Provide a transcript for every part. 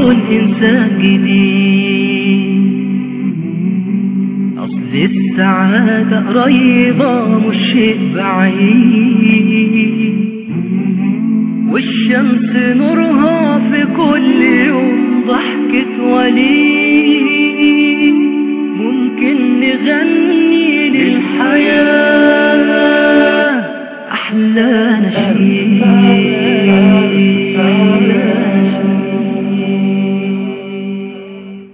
كون إنسان جديد أصل السعادة قريبة مش شيء بعيد والشمس نورها في كل يوم ضحكة وليد ممكن نغني للحياة أحلى نشيد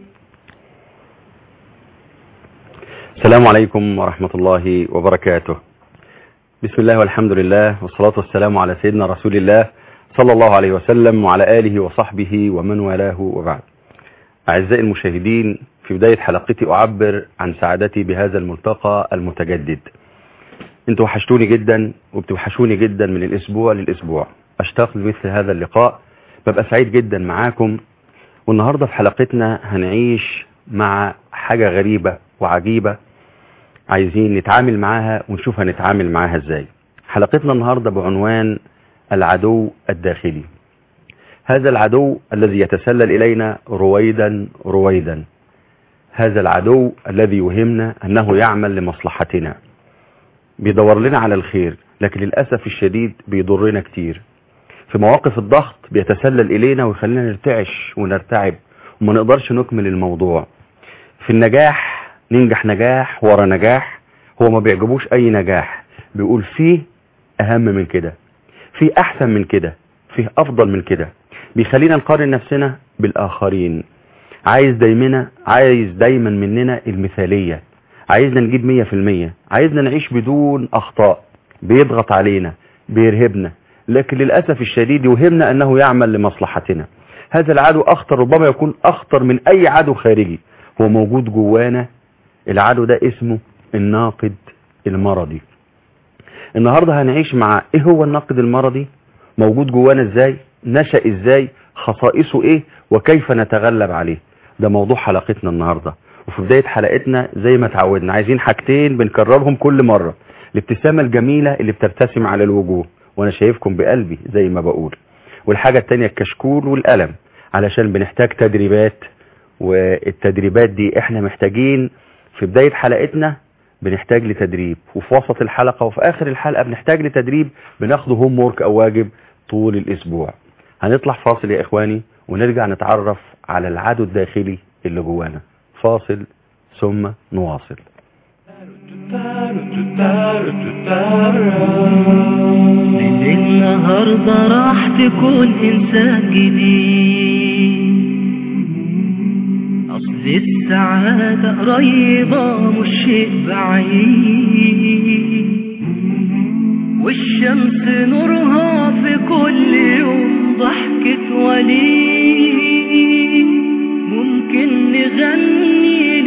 السلام عليكم ورحمة الله وبركاته بسم الله والحمد لله والصلاة والسلام على سيدنا رسول الله صلى الله عليه وسلم وعلى آله وصحبه ومن والاه وبعد أعزائي المشاهدين في بداية حلقتي أعبر عن سعادتي بهذا الملتقى المتجدد انتوا وحشتوني جدا وبتوحشوني جدا من الأسبوع للأسبوع أشتاق لمثل هذا اللقاء ببقى سعيد جدا معاكم والنهاردة في حلقتنا هنعيش مع حاجة غريبة وعجيبة عايزين نتعامل معاها ونشوف هنتعامل معاها ازاي حلقتنا النهاردة بعنوان العدو الداخلي هذا العدو الذي يتسلل إلينا رويدا رويدا هذا العدو الذي يهمنا أنه يعمل لمصلحتنا بيدور لنا على الخير لكن للأسف الشديد بيضرنا كتير في مواقف الضغط بيتسلل إلينا ويخلينا نرتعش ونرتعب وما نقدرش نكمل الموضوع في النجاح ننجح نجاح ورا نجاح هو ما بيعجبوش أي نجاح بيقول فيه أهم من كده فيه أحسن من كده فيه أفضل من كده بيخلينا نقارن نفسنا بالآخرين عايز دايمنا عايز دايما مننا المثالية عايزنا نجيب مية في المية عايزنا نعيش بدون أخطاء بيضغط علينا بيرهبنا لكن للأسف الشديد يوهمنا أنه يعمل لمصلحتنا هذا العدو أخطر ربما يكون أخطر من أي عدو خارجي هو موجود جوانا العدو ده اسمه الناقد المرضي النهاردة هنعيش مع ايه هو الناقد المرضي موجود جوانا ازاي نشأ ازاي خصائصه ايه وكيف نتغلب عليه ده موضوع حلقتنا النهاردة وفي بداية حلقتنا زي ما تعودنا عايزين حاجتين بنكررهم كل مرة الابتسامة الجميلة اللي بتبتسم على الوجوه وانا شايفكم بقلبي زي ما بقول والحاجة التانية الكشكول والقلم علشان بنحتاج تدريبات والتدريبات دي احنا محتاجين في بداية حلقتنا بنحتاج لتدريب وفي وسط الحلقة وفي آخر الحلقة بنحتاج لتدريب بناخده هوم وورك أو واجب طول الأسبوع هنطلع فاصل يا إخواني ونرجع نتعرف على العدو الداخلي اللي جوانا فاصل ثم نواصل من النهاردة راح تكون إنسان جديد أصل السعادة قريبة مش شيء بعيد والشمس نورها في كل يوم ضحكة وليد ممكن نغني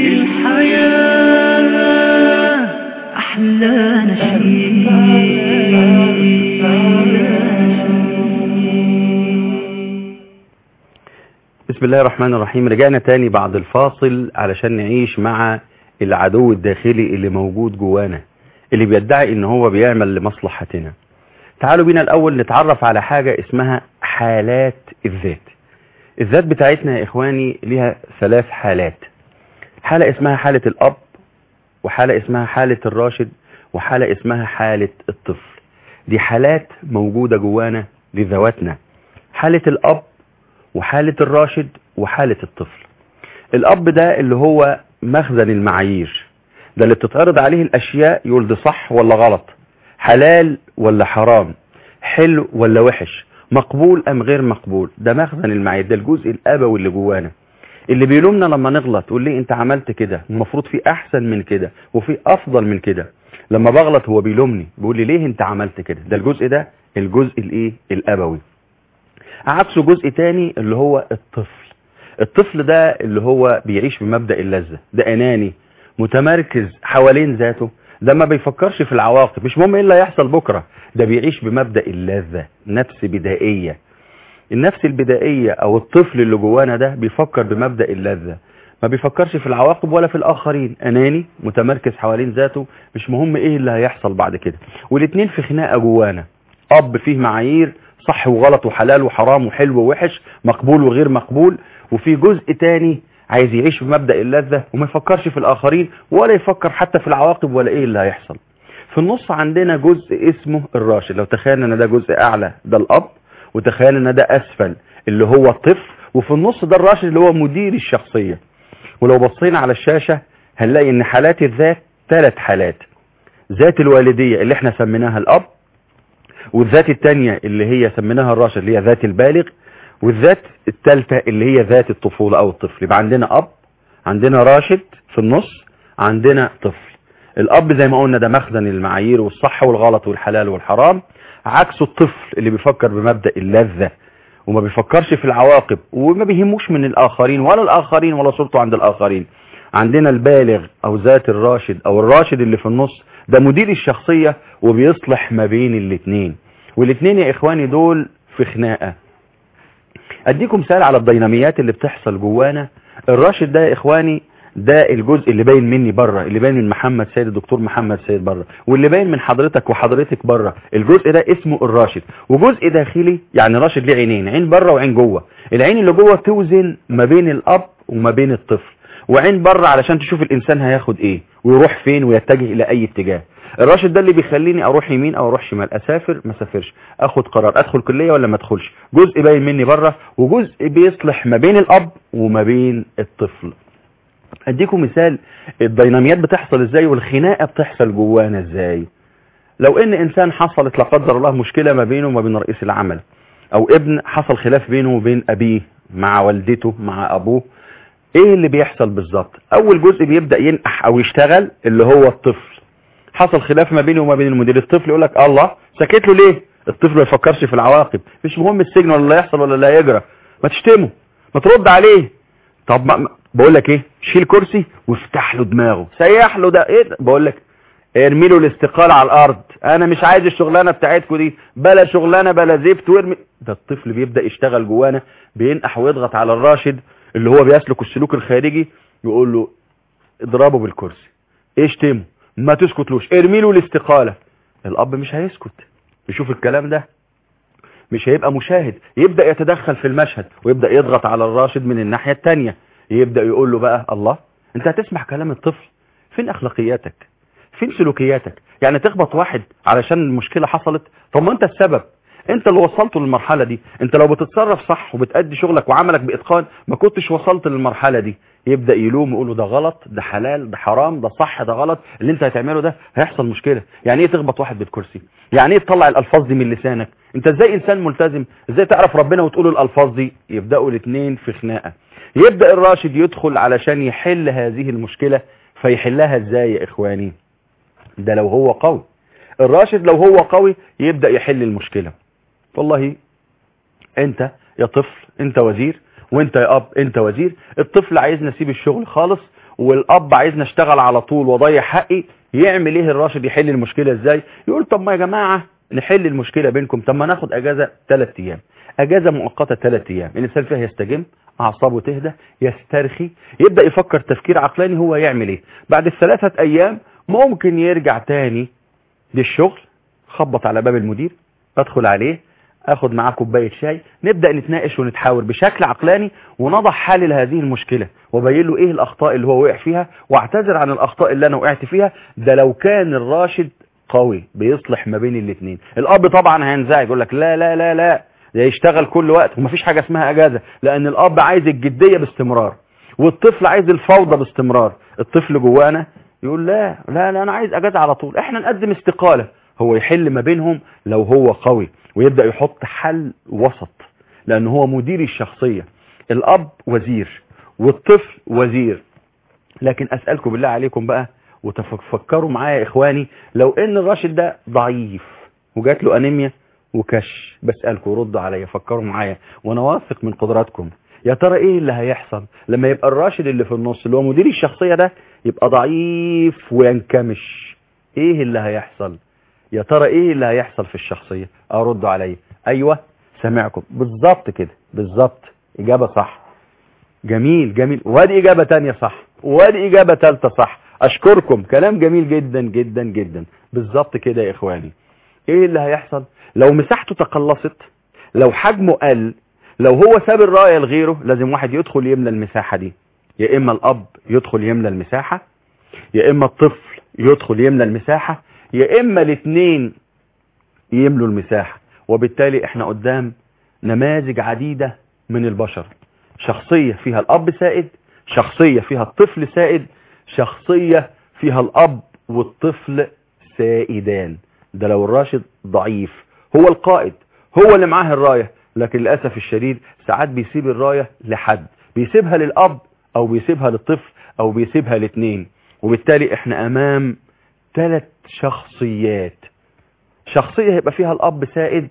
للحياة أحلى نشيد بسم الله الرحمن الرحيم رجعنا تاني بعد الفاصل علشان نعيش مع العدو الداخلي اللي موجود جوانا اللي بيدعي ان هو بيعمل لمصلحتنا تعالوا بينا الاول نتعرف على حاجة اسمها حالات الذات الذات بتاعتنا يا اخواني ليها ثلاث حالات حالة اسمها حالة الاب وحالة اسمها حالة الراشد وحالة اسمها حالة الطفل دي حالات موجودة جوانا لذواتنا حالة الاب وحالة الراشد وحالة الطفل الأب ده اللي هو مخزن المعايير ده اللي بتتعرض عليه الأشياء يقول ده صح ولا غلط حلال ولا حرام حلو ولا وحش مقبول أم غير مقبول ده مخزن المعايير ده الجزء الأبوي اللي جوانا اللي بيلومنا لما نغلط يقول لي انت عملت كده المفروض في احسن من كده وفي افضل من كده لما بغلط هو بيلومني بيقول لي ليه انت عملت كده ده الجزء ده الجزء الايه الابوي عكسه جزء تاني اللي هو الطفل الطفل ده اللي هو بيعيش بمبدأ اللذة ده اناني متمركز حوالين ذاته ده ما بيفكرش في العواقب مش مهم ايه اللي هيحصل بكرة ده بيعيش بمبدأ اللذة نفس بدائية النفس البدائية او الطفل اللي جوانا ده بيفكر بمبدأ اللذة ما بيفكرش في العواقب ولا في الاخرين اناني متمركز حوالين ذاته مش مهم ايه اللي هيحصل بعد كده والاتنين في خناقة جوانا اب فيه معايير صح وغلط وحلال وحرام وحلو ووحش مقبول وغير مقبول وفي جزء تاني عايز يعيش بمبدأ اللذة وما يفكرش في الآخرين ولا يفكر حتى في العواقب ولا إيه اللي هيحصل في النص عندنا جزء اسمه الراشد لو تخيلنا ان ده جزء اعلى ده الاب وتخيلنا ان ده اسفل اللي هو الطفل وفي النص ده الراشد اللي هو مدير الشخصية ولو بصينا على الشاشة هنلاقي ان حالات الذات ثلاث حالات ذات الوالدية اللي احنا سميناها الاب والذات التانية اللي هي سميناها الراشد اللي هي ذات البالغ والذات الثالثة اللي هي ذات الطفولة او الطفل يبقى عندنا اب عندنا راشد في النص عندنا طفل الاب زي ما قلنا ده مخزن المعايير والصح والغلط والحلال والحرام عكسه الطفل اللي بيفكر بمبدأ اللذة وما بيفكرش في العواقب وما بيهموش من الاخرين ولا الاخرين ولا صورته عند الاخرين عندنا البالغ او ذات الراشد او الراشد اللي في النص ده مدير الشخصية وبيصلح ما بين الاتنين والاتنين يا اخواني دول في خناقة اديكم مثال على الديناميات اللي بتحصل جوانا الراشد ده يا اخواني ده الجزء اللي باين مني بره اللي باين من محمد سيد الدكتور محمد سيد بره واللي باين من حضرتك وحضرتك بره الجزء ده اسمه الراشد وجزء داخلي يعني راشد ليه عينين عين بره وعين جوه العين اللي جوه توزن ما بين الاب وما بين الطفل وعين بره علشان تشوف الانسان هياخد ايه ويروح فين ويتجه الى اي اتجاه الراشد ده اللي بيخليني اروح يمين او اروح شمال اسافر ما اسافرش اخد قرار ادخل كليه ولا ما ادخلش جزء باين مني بره وجزء بيصلح ما بين الاب وما بين الطفل اديكم مثال الديناميات بتحصل ازاي والخناقه بتحصل جوانا ازاي لو ان انسان حصلت لا قدر الله مشكله ما بينه وما بين رئيس العمل او ابن حصل خلاف بينه وبين ابيه مع والدته مع ابوه ايه اللي بيحصل بالظبط اول جزء بيبدا ينقح او يشتغل اللي هو الطفل حصل خلاف ما بينه وما بين المدير الطفل يقول لك الله سكت له ليه الطفل ما يفكرش في العواقب مش مهم السجن ولا اللي هيحصل ولا اللي هيجرى ما تشتمه ما ترد عليه طب ما بقول لك ايه شيل كرسي وافتح له دماغه سيح له ده ايه بقول لك ارمي له الاستقاله على الارض انا مش عايز الشغلانه بتاعتكم دي بلا شغلانه بلا زفت وارمي ده الطفل بيبدا يشتغل جوانا بينقح ويضغط على الراشد اللي هو بيسلك السلوك الخارجي يقول له اضربه بالكرسي اشتمه ما تسكتلوش ارمي له الاستقاله الاب مش هيسكت يشوف الكلام ده مش هيبقى مشاهد يبدا يتدخل في المشهد ويبدا يضغط على الراشد من الناحيه الثانيه يبدا يقول له بقى الله انت هتسمع كلام الطفل فين اخلاقياتك فين سلوكياتك يعني تخبط واحد علشان المشكله حصلت طب ما انت السبب انت اللي وصلته للمرحله دي انت لو بتتصرف صح وبتأدي شغلك وعملك باتقان ما كنتش وصلت للمرحله دي يبدا يلوم يقول له ده غلط ده حلال ده حرام ده صح ده غلط اللي انت هتعمله ده هيحصل مشكله يعني ايه تخبط واحد بالكرسي يعني ايه تطلع الالفاظ دي من لسانك انت ازاي انسان ملتزم ازاي تعرف ربنا وتقول الالفاظ دي يبداوا الاثنين في خناقه يبدا الراشد يدخل علشان يحل هذه المشكله فيحلها ازاي يا اخواني ده لو هو قوي الراشد لو هو قوي يبدا يحل المشكله والله انت يا طفل انت وزير وانت يا اب انت وزير الطفل عايزنا نسيب الشغل خالص والاب عايزنا اشتغل على طول واضيع حقي يعمل ايه الراشد يحل المشكله ازاي يقول طب ما يا جماعه نحل المشكله بينكم طب ما ناخد اجازه 3 ايام اجازه مؤقته 3 ايام الانسان فيها يستجم اعصابه تهدى يسترخي يبدا يفكر تفكير عقلاني هو يعمل ايه بعد الثلاثه ايام ممكن يرجع تاني للشغل خبط على باب المدير ادخل عليه اخد معاه كوبايه شاي نبدا نتناقش ونتحاور بشكل عقلاني ونضع حل لهذه المشكله وبين له ايه الاخطاء اللي هو وقع فيها واعتذر عن الاخطاء اللي انا وقعت فيها ده لو كان الراشد قوي بيصلح ما بين الاثنين الاب طبعا هينزعج يقول لك لا لا لا لا ده يشتغل كل وقت ومفيش حاجه اسمها اجازه لان الاب عايز الجديه باستمرار والطفل عايز الفوضى باستمرار الطفل جوانا يقول لا لا لا انا عايز اجازه على طول احنا نقدم استقاله هو يحل ما بينهم لو هو قوي ويبدأ يحط حل وسط لأن هو مدير الشخصية الأب وزير والطفل وزير لكن أسألكم بالله عليكم بقى وتفكروا معايا يا إخواني لو إن الراشد ده ضعيف وجات له أنيميا وكش بسألكم ردوا عليا فكروا معايا وأنا واثق من قدراتكم يا ترى إيه اللي هيحصل لما يبقى الراشد اللي في النص اللي هو مدير الشخصية ده يبقى ضعيف وينكمش إيه اللي هيحصل يا ترى ايه اللي هيحصل في الشخصية اردوا عليا ايوه سامعكم بالظبط كده بالظبط اجابة صح جميل جميل وادي اجابة تانية صح وادي اجابة تالتة صح اشكركم كلام جميل جدا جدا جدا بالظبط كده يا اخواني ايه اللي هيحصل لو مساحته تقلصت لو حجمه قل لو هو ساب الرايه لغيره لازم واحد يدخل يملى المساحه دي يا اما الاب يدخل يملى المساحه يا اما الطفل يدخل يملى المساحه يا اما الاثنين يملوا المساحه وبالتالي احنا قدام نماذج عديده من البشر شخصيه فيها الاب سائد شخصيه فيها الطفل سائد شخصيه فيها الاب والطفل سائدان ده لو الراشد ضعيف هو القائد هو اللي معاه الرايه لكن للاسف الشديد ساعات بيسيب الرايه لحد بيسيبها للاب او بيسيبها للطفل او بيسيبها لاثنين وبالتالي احنا امام ثلاث شخصيات شخصية هيبقى فيها الاب سائد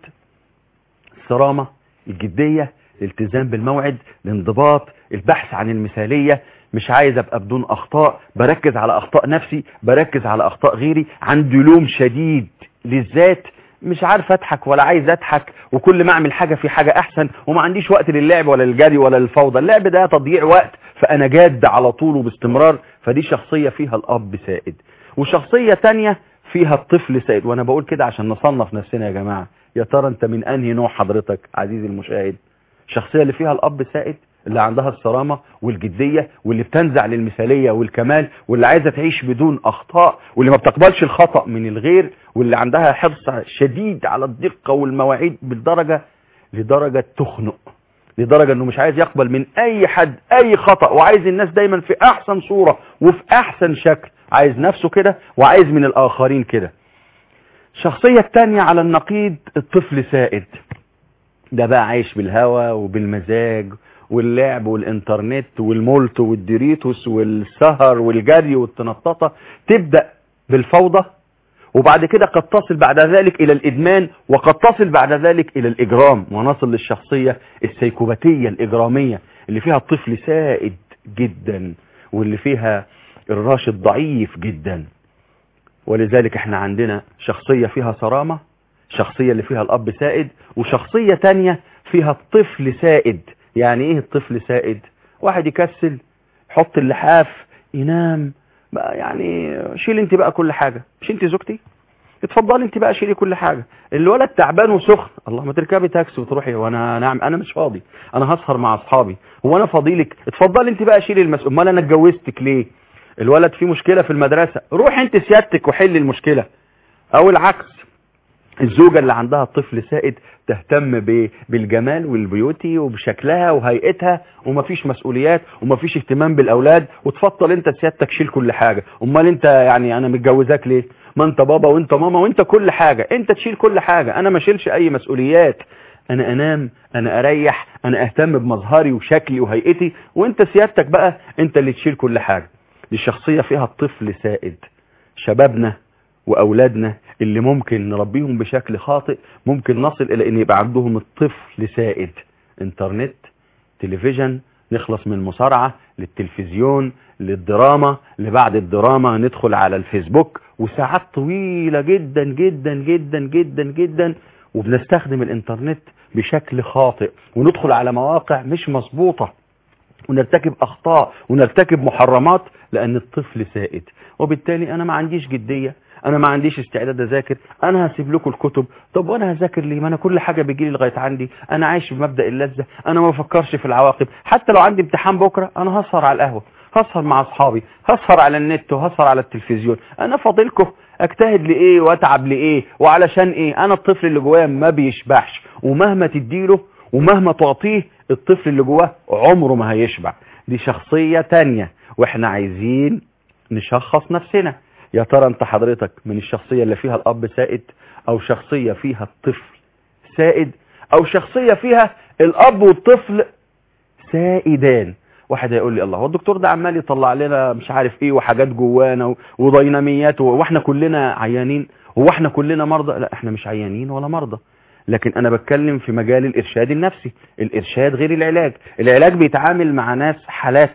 الصرامة الجدية الالتزام بالموعد الانضباط البحث عن المثالية مش عايز ابقى بدون اخطاء بركز على اخطاء نفسي بركز على اخطاء غيري عندي لوم شديد للذات مش عارف اضحك ولا عايز اضحك وكل ما اعمل حاجة في حاجة احسن وما عنديش وقت للعب ولا للجري ولا للفوضى اللعب ده تضييع وقت فانا جاد على طول وباستمرار فدي شخصية فيها الاب سائد وشخصية تانية فيها الطفل سائد وانا بقول كده عشان نصنف نفسنا يا جماعة يا ترى انت من انهي نوع حضرتك عزيزي المشاهد الشخصية اللي فيها الاب سائد اللي عندها الصرامة والجدية واللي بتنزع للمثالية والكمال واللي عايزة تعيش بدون اخطاء واللي ما بتقبلش الخطأ من الغير واللي عندها حرص شديد على الدقة والمواعيد بالدرجة لدرجة تخنق لدرجة انه مش عايز يقبل من اي حد اي خطأ وعايز الناس دايما في احسن صورة وفي احسن شكل عايز نفسه كده وعايز من الاخرين كده الشخصية التانية على النقيض الطفل سائد ده بقى عايش بالهوى وبالمزاج واللعب والانترنت والمولت والديريتوس والسهر والجري والتنططة تبدأ بالفوضى وبعد كده قد تصل بعد ذلك إلى الإدمان وقد تصل بعد ذلك إلى الإجرام ونصل للشخصية السيكوباتية الإجرامية اللي فيها الطفل سائد جدا واللي فيها الراشد ضعيف جدا ولذلك احنا عندنا شخصية فيها صرامة شخصية اللي فيها الأب سائد وشخصية تانية فيها الطفل سائد يعني ايه الطفل سائد واحد يكسل يحط اللحاف ينام بقى يعني شيل انت بقى كل حاجة مش انت زوجتي اتفضلي انت بقى شيلي كل حاجة الولد تعبان وسخن الله ما تركبي تاكسي وتروحي وانا نعم انا مش فاضي انا هسهر مع اصحابي هو انا فاضيلك اتفضلي انت بقى شيلي المسؤول امال انا اتجوزتك ليه الولد فيه مشكلة في المدرسة روح انت سيادتك وحل المشكلة او العكس الزوجة اللي عندها طفل سائد تهتم بالجمال والبيوتي وبشكلها وهيئتها ومفيش مسؤوليات ومفيش اهتمام بالاولاد وتفضل انت سيادتك شيل كل حاجة امال انت يعني انا متجوزاك ليه ما انت بابا وانت ماما وانت كل حاجة انت تشيل كل حاجة انا ما شيلش اي مسؤوليات انا انام انا اريح انا اهتم بمظهري وشكلي وهيئتي وانت سيادتك بقى انت اللي تشيل كل حاجة دي شخصية فيها الطفل سائد شبابنا واولادنا اللي ممكن نربيهم بشكل خاطئ ممكن نصل الى ان يبقى عندهم الطفل سائد انترنت تلفزيون نخلص من المصارعة للتلفزيون للدراما لبعد الدراما ندخل على الفيسبوك وساعات طويلة جدا جدا جدا جدا جدا وبنستخدم الانترنت بشكل خاطئ وندخل على مواقع مش مظبوطة ونرتكب اخطاء ونرتكب محرمات لان الطفل سائد وبالتالي انا ما عنديش جدية انا ما عنديش استعداد اذاكر انا هسيب لكم الكتب طب وانا هذاكر ليه ما انا كل حاجه بيجي لي لغايه عندي انا عايش بمبدا اللذه انا ما بفكرش في العواقب حتى لو عندي امتحان بكره انا هسهر على القهوه هسهر مع اصحابي هسهر على النت وهسهر على التلفزيون انا فاضلكم اجتهد لايه واتعب لايه وعلشان ايه انا الطفل اللي جوايا ما بيشبعش ومهما تديله ومهما تعطيه الطفل اللي جواه عمره ما هيشبع دي شخصيه تانية واحنا عايزين نشخص نفسنا يا ترى انت حضرتك من الشخصية اللي فيها الاب سائد او شخصية فيها الطفل سائد او شخصية فيها الاب والطفل سائدان واحد هيقول لي الله هو الدكتور ده عمال يطلع لنا مش عارف ايه وحاجات جوانا وديناميات واحنا كلنا عيانين هو احنا كلنا مرضى لا احنا مش عيانين ولا مرضى لكن انا بتكلم في مجال الارشاد النفسي الارشاد غير العلاج العلاج بيتعامل مع ناس حالات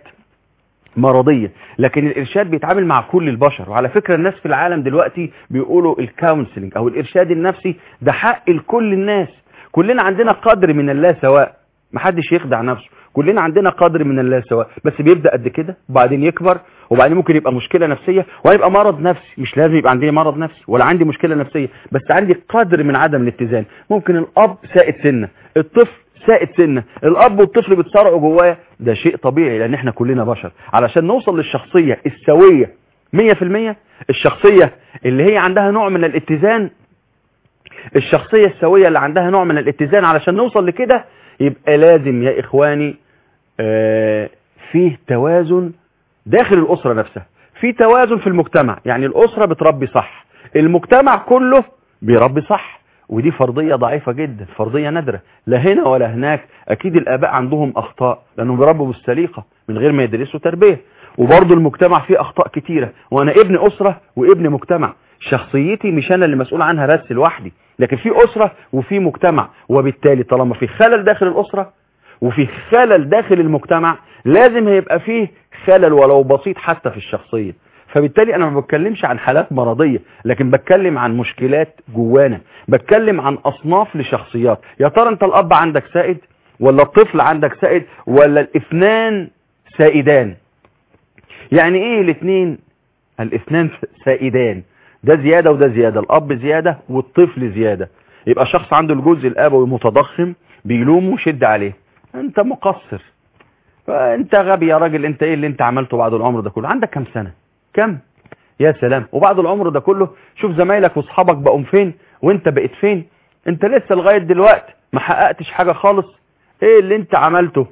مرضية لكن الإرشاد بيتعامل مع كل البشر وعلى فكرة الناس في العالم دلوقتي بيقولوا الكونسلنج أو الإرشاد النفسي ده حق لكل الناس كلنا عندنا قدر من اللا سواء محدش يخدع نفسه كلنا عندنا قدر من اللا سواء بس بيبدأ قد كده وبعدين يكبر وبعدين ممكن يبقى مشكلة نفسية ويبقى مرض نفسي مش لازم يبقى عندي مرض نفسي ولا عندي مشكلة نفسية بس عندي قدر من عدم الاتزان ممكن الأب سائد سنة الطفل سائد سنة الاب والطفل بيتصارعوا جواه ده شيء طبيعي لان احنا كلنا بشر علشان نوصل للشخصية السوية 100% الشخصية اللي هي عندها نوع من الاتزان الشخصية السوية اللي عندها نوع من الاتزان علشان نوصل لكده يبقى لازم يا إخواني آه فيه توازن داخل الأسرة نفسها في توازن في المجتمع يعني الأسرة بتربي صح المجتمع كله بيربي صح ودي فرضية ضعيفة جدا فرضية نادرة لا هنا ولا هناك أكيد الآباء عندهم أخطاء لأنهم بيربوا بالسليقة من غير ما يدرسوا تربية وبرضه المجتمع فيه أخطاء كتيرة وأنا ابن أسرة وابن مجتمع شخصيتي مش أنا اللي مسؤول عنها بس لوحدي لكن في أسرة وفي مجتمع وبالتالي طالما في خلل داخل الأسرة وفي خلل داخل المجتمع لازم هيبقى فيه خلل ولو بسيط حتى في الشخصية فبالتالي انا ما بتكلمش عن حالات مرضية لكن بتكلم عن مشكلات جوانا بتكلم عن اصناف لشخصيات يا ترى انت الاب عندك سائد ولا الطفل عندك سائد ولا الاثنان سائدان يعني ايه الاثنين الاثنان سائدان ده زيادة وده زيادة الاب زيادة والطفل زيادة يبقى شخص عنده الجزء الابوي متضخم بيلومه وشد عليه انت مقصر فانت غبي يا راجل انت ايه اللي انت عملته بعد العمر ده كله عندك كم سنة كم يا سلام وبعد العمر ده كله شوف زمايلك واصحابك بقوا فين وانت بقيت فين انت لسه لغاية دلوقتي ما حققتش حاجة خالص ايه اللي انت عملته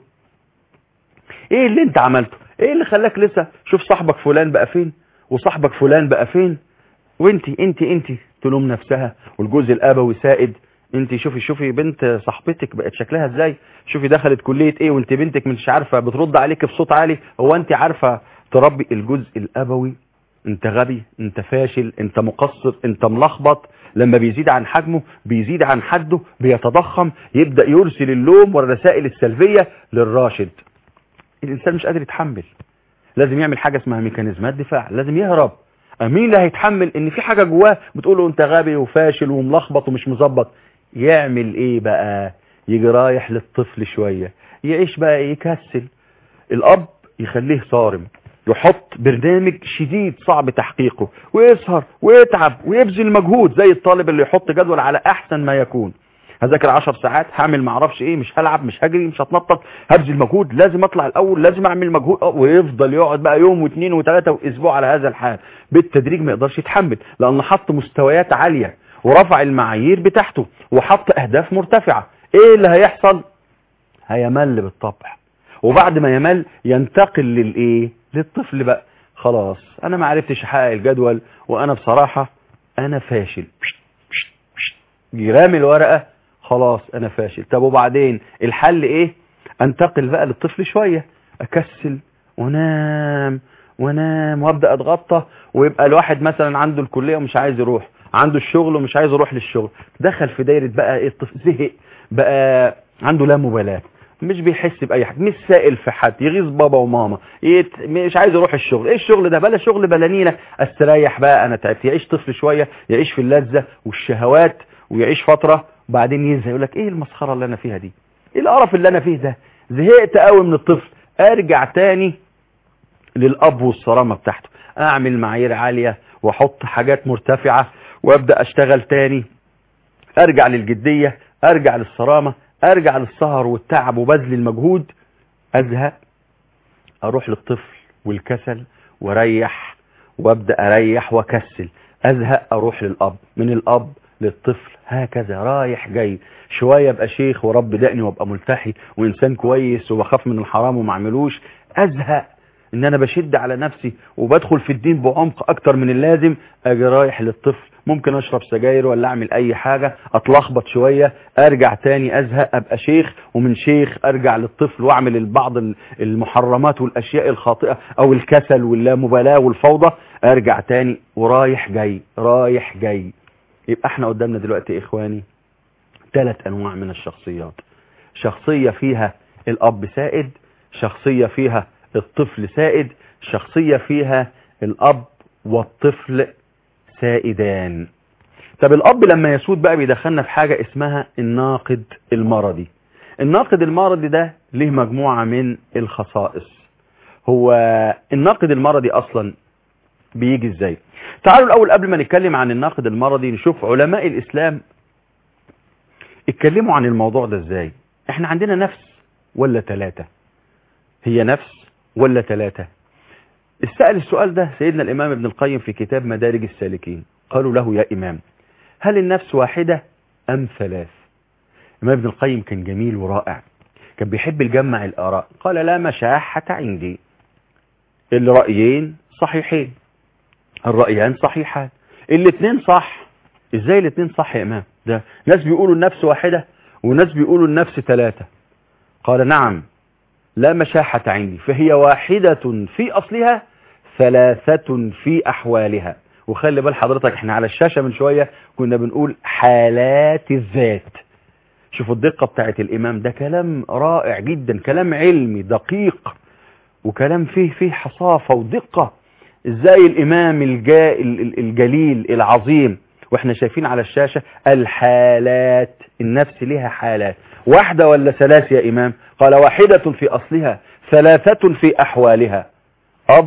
ايه اللي انت عملته ايه اللي خلاك لسه شوف صاحبك فلان بقى فين وصاحبك فلان بقى فين وانت انت انت تلوم نفسها والجزء الابوي سائد انت شوفي شوفي بنت صاحبتك بقت شكلها ازاي شوفي دخلت كلية ايه وانت بنتك مش عارفة بترد عليك بصوت عالي هو انت عارفة تربي الجزء الابوي انت غبي انت فاشل انت مقصر انت ملخبط لما بيزيد عن حجمه بيزيد عن حده بيتضخم يبدأ يرسل اللوم والرسائل السلبية للراشد الانسان مش قادر يتحمل لازم يعمل حاجة اسمها ميكانيزمات دفاع لازم يهرب مين اللي هيتحمل ان في حاجة جواه بتقوله انت غبي وفاشل وملخبط ومش مظبط يعمل ايه بقى يجي رايح للطفل شوية يعيش بقى يكسل الاب يخليه صارم يحط برنامج شديد صعب تحقيقه ويسهر ويتعب ويبذل مجهود زي الطالب اللي يحط جدول على احسن ما يكون هذاكر 10 ساعات هعمل معرفش ايه مش هلعب مش هجري مش هتنطط هبذل مجهود لازم اطلع الاول لازم اعمل مجهود ويفضل يقعد بقى يوم واثنين وثلاثة واسبوع على هذا الحال بالتدريج ما يقدرش يتحمل لان حط مستويات عالية ورفع المعايير بتاعته وحط اهداف مرتفعة ايه اللي هيحصل هيمل بالطبع وبعد ما يمل ينتقل للايه للطفل بقى خلاص انا ما عرفتش احقق الجدول وانا بصراحة انا فاشل جرام الورقة خلاص انا فاشل طب وبعدين الحل ايه انتقل بقى للطفل شوية اكسل ونام ونام وابدا اتغطى ويبقى الواحد مثلا عنده الكلية ومش عايز يروح عنده الشغل ومش عايز يروح للشغل دخل في دايرة بقى ايه الطفل زهق بقى عنده لا مبالاة مش بيحس بأي حاجة مش سائل في حد يغيظ بابا وماما يت... مش عايز يروح الشغل ايه الشغل ده بلا شغل بلا نيلة استريح بقى انا تعبت يعيش طفل شوية يعيش في اللذة والشهوات ويعيش فترة وبعدين ينزل يقول لك ايه المسخرة اللي انا فيها دي ايه القرف اللي انا فيه ده زهقت قوي من الطفل ارجع تاني للاب والصرامة بتاعته اعمل معايير عالية واحط حاجات مرتفعة وابدأ اشتغل تاني ارجع للجدية ارجع للصرامة ارجع للسهر والتعب وبذل المجهود ازهق اروح للطفل والكسل واريح وابدأ اريح واكسل ازهق اروح للاب من الاب للطفل هكذا رايح جاي شوية ابقى شيخ ورب دقني وابقى ملتحي وانسان كويس وبخاف من الحرام وما اعملوش ازهق ان انا بشد على نفسي وبدخل في الدين بعمق اكتر من اللازم اجي رايح للطفل ممكن اشرب سجاير ولا اعمل اي حاجة اتلخبط شوية ارجع تاني ازهق ابقى شيخ ومن شيخ ارجع للطفل واعمل البعض المحرمات والاشياء الخاطئة او الكسل واللامبالاة والفوضى ارجع تاني ورايح جاي رايح جاي يبقى احنا قدامنا دلوقتي اخواني ثلاث انواع من الشخصيات شخصية فيها الاب سائد شخصية فيها الطفل سائد شخصية فيها الاب والطفل سائدان طب الاب لما يسود بقى بيدخلنا في حاجة اسمها الناقد المرضي الناقد المرضي ده له مجموعة من الخصائص هو الناقد المرضي اصلا بيجي ازاي تعالوا الاول قبل ما نتكلم عن الناقد المرضي نشوف علماء الاسلام اتكلموا عن الموضوع ده ازاي احنا عندنا نفس ولا ثلاثة هي نفس ولا ثلاثة استقل السؤال ده سيدنا الإمام ابن القيم في كتاب مدارج السالكين قالوا له يا إمام هل النفس واحدة أم ثلاث الإمام ابن القيم كان جميل ورائع كان بيحب الجمع الآراء قال لا مشاحة عندي الرأيين صحيحين الرأيان صحيحان الاثنين صح ازاي الاثنين صح يا إمام ده ناس بيقولوا النفس واحدة وناس بيقولوا النفس ثلاثة قال نعم لا مشاحة عندي فهي واحدة في أصلها ثلاثة في أحوالها وخلي بال حضرتك احنا على الشاشة من شوية كنا بنقول حالات الذات شوفوا الدقة بتاعت الإمام ده كلام رائع جدا كلام علمي دقيق وكلام فيه فيه حصافة ودقة ازاي الإمام الجا الجليل العظيم واحنا شايفين على الشاشة الحالات النفس لها حالات واحدة ولا ثلاث يا إمام قال واحدة في أصلها ثلاثة في أحوالها أب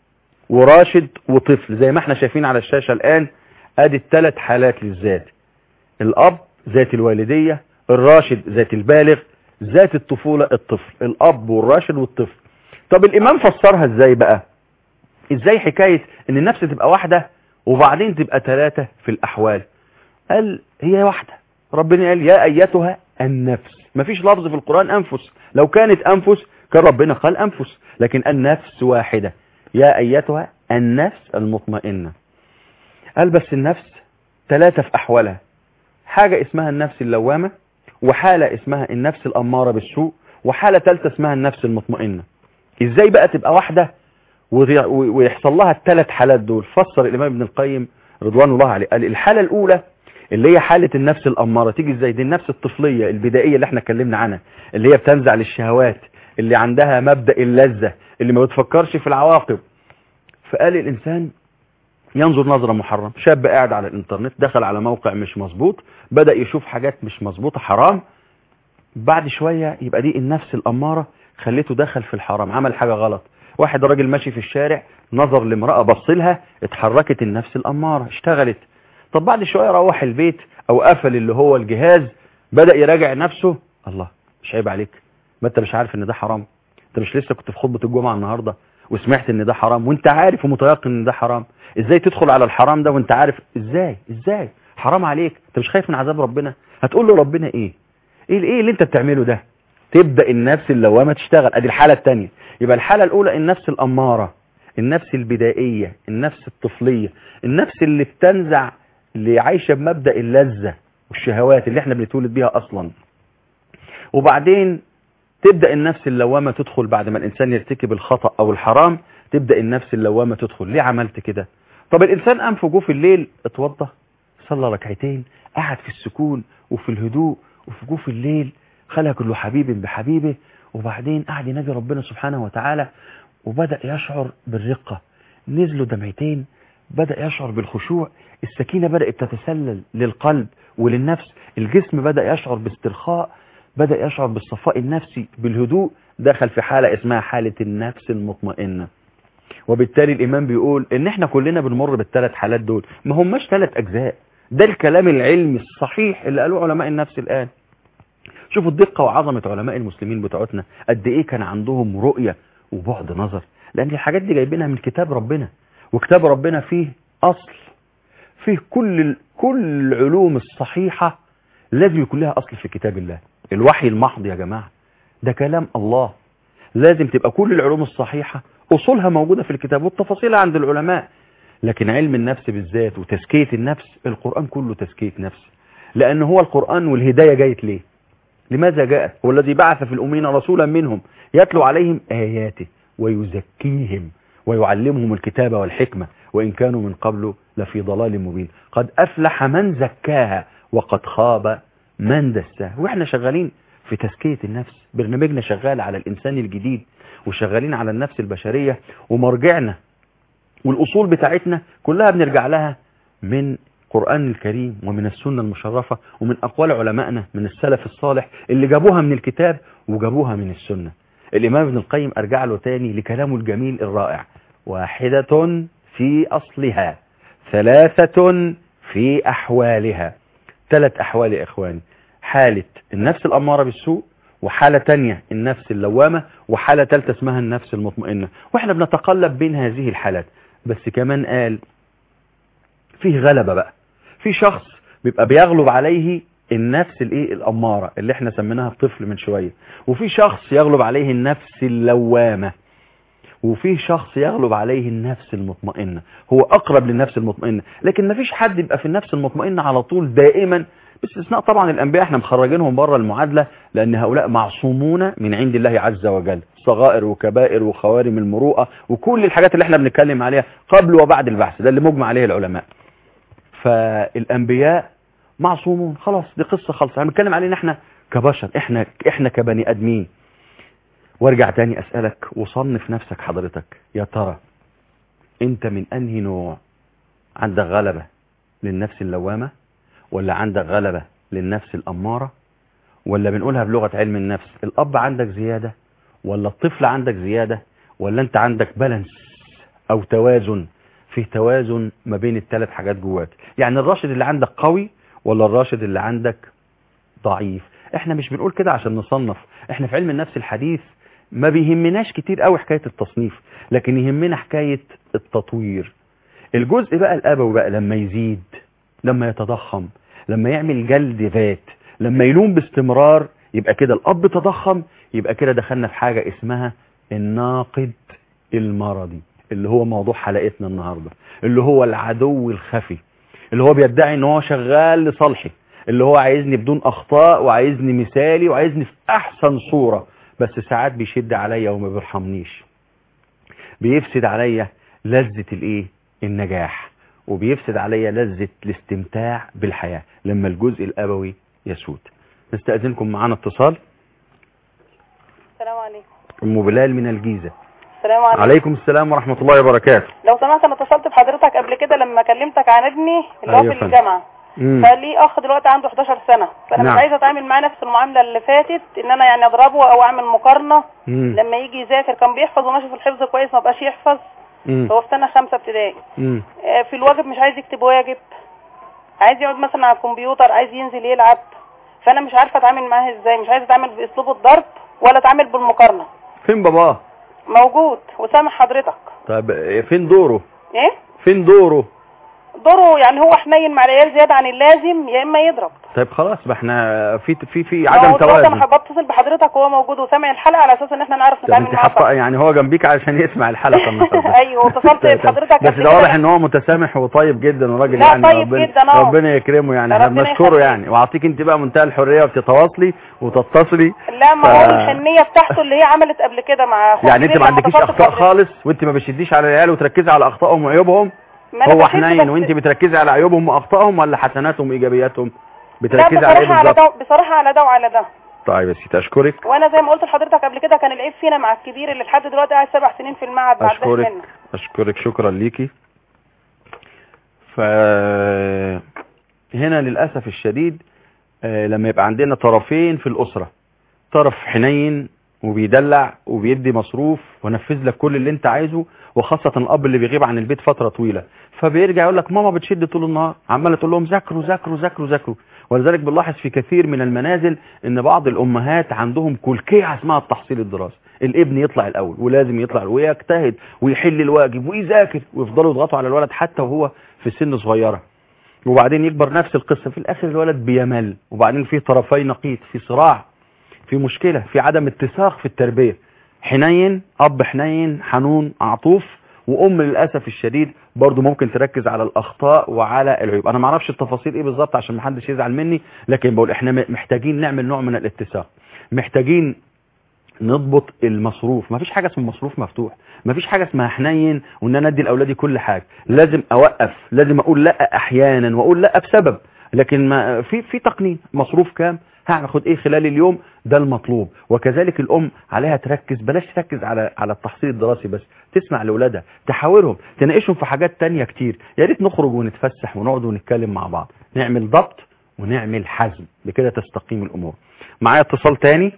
وراشد وطفل زي ما احنا شايفين على الشاشة الآن ادي الثلاث حالات للذات الأب ذات الوالدية الراشد ذات البالغ ذات الطفولة الطفل الأب والراشد والطفل طب الإمام فسرها ازاي بقى ازاي حكاية ان النفس تبقى واحدة وبعدين تبقى ثلاثة في الأحوال قال هي واحدة ربنا قال يا أيتها النفس مفيش لفظ في القرآن أنفس لو كانت أنفس كان ربنا قال أنفس لكن النفس واحدة يا أيتها النفس المطمئنة قال بس النفس ثلاثة في أحوالها حاجة اسمها النفس اللوامة وحالة اسمها النفس الأمارة بالسوء وحالة ثالثة اسمها النفس المطمئنة ازاي بقى تبقى واحدة ويحصل لها الثلاث حالات دول فسر الإمام ابن القيم رضوان الله عليه قال الحالة الأولى اللي هي حالة النفس الأمارة تيجي ازاي دي النفس الطفلية البدائية اللي احنا اتكلمنا عنها اللي هي بتنزع للشهوات اللي عندها مبدأ اللذة اللي ما بتفكرش في العواقب فقال الإنسان ينظر نظرة محرم شاب قاعد على الانترنت دخل على موقع مش مظبوط بدأ يشوف حاجات مش مظبوطة حرام بعد شوية يبقى دي النفس الأمارة خليته دخل في الحرام عمل حاجة غلط واحد راجل ماشي في الشارع نظر لامرأة بصلها اتحركت النفس الأمارة اشتغلت طب بعد شوية روح البيت او قفل اللي هو الجهاز بدأ يراجع نفسه الله مش عيب عليك ما انت مش عارف ان ده حرام انت مش لسه كنت في خطبة الجمعة النهاردة وسمعت ان ده حرام وانت عارف ومتيقن ان ده حرام ازاي تدخل على الحرام ده وانت عارف ازاي ازاي حرام عليك انت مش خايف من عذاب ربنا هتقول له ربنا ايه ايه ايه اللي انت بتعمله ده تبدأ النفس اللوامة تشتغل ادي الحالة الثانية يبقى الحالة الاولى النفس الامارة النفس البدائية النفس الطفلية النفس اللي بتنزع اللي عايشة بمبدأ اللذة والشهوات اللي احنا بنتولد بيها اصلا وبعدين تبدأ النفس اللوامة تدخل بعد ما الانسان يرتكب الخطأ او الحرام تبدأ النفس اللوامة تدخل ليه عملت كده طب الانسان قام في جوف الليل اتوضى صلى ركعتين قعد في السكون وفي الهدوء وفي جوف الليل خلق كل حبيب بحبيبه وبعدين قعد ينادي ربنا سبحانه وتعالى وبدأ يشعر بالرقة نزلوا دمعتين بدأ يشعر بالخشوع السكينة بدأت تتسلل للقلب وللنفس الجسم بدأ يشعر باسترخاء بدأ يشعر بالصفاء النفسي بالهدوء دخل في حالة اسمها حالة النفس المطمئنة وبالتالي الإمام بيقول إن إحنا كلنا بنمر بالثلاث حالات دول ما هماش ثلاث أجزاء ده الكلام العلمي الصحيح اللي قالوه علماء النفس الآن شوفوا الدقة وعظمة علماء المسلمين بتوعتنا قد إيه كان عندهم رؤية وبعد نظر لأن الحاجات دي جايبينها من كتاب ربنا وكتاب ربنا فيه أصل فيه كل كل العلوم الصحيحة لازم يكون لها أصل في كتاب الله الوحي المحض يا جماعة ده كلام الله لازم تبقى كل العلوم الصحيحة أصولها موجودة في الكتاب والتفاصيل عند العلماء لكن علم النفس بالذات وتزكية النفس القرآن كله تزكية نفس لأن هو القرآن والهداية جايت ليه لماذا جاءت هو الذي بعث في الأمين رسولا منهم يتلو عليهم آياته ويزكيهم ويعلمهم الكتاب والحكمة وإن كانوا من قبل لفي ضلال مبين قد أفلح من زكاها وقد خاب من دساها وإحنا شغالين في تزكية النفس برنامجنا شغال على الإنسان الجديد وشغالين على النفس البشرية ومرجعنا والأصول بتاعتنا كلها بنرجع لها من القرآن الكريم ومن السنة المشرفة ومن أقوال علمائنا من السلف الصالح اللي جابوها من الكتاب وجابوها من السنة الإمام ابن القيم أرجع له تاني لكلامه الجميل الرائع واحدة في أصلها ثلاثة في أحوالها ثلاث أحوال يا إخواني حالة النفس الأمارة بالسوء وحالة تانية النفس اللوامة وحالة تالتة اسمها النفس المطمئنة واحنا بنتقلب بين هذه الحالات بس كمان قال فيه غلبة بقى في شخص بيبقى بيغلب عليه النفس الايه الاماره اللي احنا سميناها الطفل من شويه وفي شخص يغلب عليه النفس اللوامه وفي شخص يغلب عليه النفس المطمئنه هو اقرب للنفس المطمئنه لكن ما فيش حد يبقى في النفس المطمئنه على طول دائما باستثناء طبعا الانبياء احنا مخرجينهم بره المعادله لان هؤلاء معصومون من عند الله عز وجل صغائر وكبائر وخوارم المروءه وكل الحاجات اللي احنا بنتكلم عليها قبل وبعد البحث ده اللي مجمع عليه العلماء فالانبياء معصومون خلاص دي قصة خالصة احنا بنتكلم علينا احنا كبشر احنا احنا كبني ادمين وارجع تاني اسألك وصنف نفسك حضرتك يا ترى انت من انهي نوع عندك غلبة للنفس اللوامة ولا عندك غلبة للنفس الامارة ولا بنقولها بلغة علم النفس الاب عندك زيادة ولا الطفل عندك زيادة ولا انت عندك بالانس او توازن فيه توازن ما بين الثلاث حاجات جواك يعني الراشد اللي عندك قوي ولا الراشد اللي عندك ضعيف احنا مش بنقول كده عشان نصنف احنا في علم النفس الحديث ما بيهمناش كتير قوي حكاية التصنيف لكن يهمنا حكاية التطوير الجزء بقى الابوي بقى لما يزيد لما يتضخم لما يعمل جلد ذات لما يلوم باستمرار يبقى كده الاب تضخم يبقى كده دخلنا في حاجة اسمها الناقد المرضي اللي هو موضوع حلقتنا النهاردة اللي هو العدو الخفي اللي هو بيدعي ان هو شغال لصالحي اللي هو عايزني بدون اخطاء وعايزني مثالي وعايزني في احسن صورة بس ساعات بيشد عليا وما بيرحمنيش بيفسد عليا لذة الايه النجاح وبيفسد عليا لذة الاستمتاع بالحياة لما الجزء الابوي يسود نستأذنكم معانا اتصال السلام عليكم ام بلال من الجيزة السلام عليكم عليكم السلام ورحمة الله وبركاته لو سمحت انا اتصلت بحضرتك قبل كده لما كلمتك عن ابني اللي هو أيوة في فندم. الجامعه مم. فلي اخ دلوقتي عنده 11 سنه فانا نعم. مش عايزه اتعامل معاه نفس المعامله اللي فاتت ان انا يعني اضربه او اعمل مقارنه مم. لما يجي يذاكر كان بيحفظ وماشي في الحفظ كويس ما بقاش يحفظ مم. هو في سنه خمسه ابتدائي مم. آه، في الواجب مش عايز يكتب واجب عايز يقعد مثلا على الكمبيوتر عايز ينزل يلعب فانا مش عارفه اتعامل معاه ازاي مش عايزه اتعامل باسلوب الضرب ولا اتعامل بالمقارنه فين باباه موجود وسامح حضرتك طب فين دوره ايه فين دوره دوره يعني هو حنين مع العيال زياده عن اللازم يا اما يضرب طيب خلاص ما احنا في في في ما عدم هو دلوقتي توازن انا بتصل بحضرتك وهو موجود وسامع الحلقه على اساس ان احنا نعرف طب نتعامل انت معاه حاطه صح يعني هو جنبيك علشان يسمع الحلقه النهارده ايوه واتصلت طب- بحضرتك بس قبل ده كده. واضح ان هو متسامح وطيب جدا وراجل لا، يعني طيب ربنا جدا، اه. ربنا يكرمه يعني احنا ربنا بنشكره يخليك. يعني واعطيك انت بقى منتهى الحريه وبتتواصلي وتتصلي لا ما ف- هو الحنيه بتاعته اللي هي عملت قبل كده مع اخوه يعني انت الكبير ما لما عندكيش اتصلت اخطاء بحضرتك. خالص وانت ما بتشديش على العيال وتركزي على اخطائهم وعيوبهم ما أنا هو بشد حنين بس- وانت بتركزي على عيوبهم واخطائهم ولا حسناتهم وايجابياتهم لا بتركزي على ايه بصراحه على بالظبط ده بصراحه على ده وعلى ده طيب يا سيدي اشكرك وانا زي ما قلت لحضرتك قبل كده كان العيب فينا مع الكبير اللي لحد دلوقتي قاعد سبع سنين في المعهد ما عداش اشكرك منه اشكرك شكرا ليكي ف هنا للاسف الشديد آه، لما يبقى عندنا طرفين في الاسره طرف حنين وبيدلع وبيدي مصروف ونفذ لك كل اللي انت عايزه وخاصة الاب اللي بيغيب عن البيت فترة طويلة فبيرجع يقول لك ماما بتشد طول النهار عمالة تقول لهم ذاكروا ذاكروا ذاكروا ذاكروا ولذلك بنلاحظ في كثير من المنازل ان بعض الامهات عندهم كلكيعة اسمها التحصيل الدراسي الابن يطلع الاول ولازم يطلع ويجتهد ويحل الواجب ويذاكر ويفضلوا يضغطوا على الولد حتى وهو في سن صغيرة وبعدين يكبر نفس القصة في الاخر الولد بيمل وبعدين في طرفي نقيض في صراع في مشكلة في عدم اتساق في التربية حنين اب حنين حنون عطوف وام للاسف الشديد برضو ممكن تركز على الاخطاء وعلى العيوب انا ما اعرفش التفاصيل ايه بالظبط عشان ما حدش يزعل مني لكن بقول احنا محتاجين نعمل نوع من الاتساق محتاجين نضبط المصروف ما فيش حاجة اسمها مصروف مفتوح ما فيش حاجة اسمها حنين وان انا ادي لاولادي كل حاجة لازم اوقف لازم اقول لا احيانا واقول لا بسبب لكن ما في في تقنين مصروف كام هاخد ايه خلال اليوم ده المطلوب وكذلك الام عليها تركز بلاش تركز على على التحصيل الدراسي بس تسمع لاولادها تحاورهم تناقشهم في حاجات تانية كتير يا ريت نخرج ونتفسح ونقعد ونتكلم مع بعض نعمل ضبط ونعمل حزم بكده تستقيم الامور معايا اتصال تاني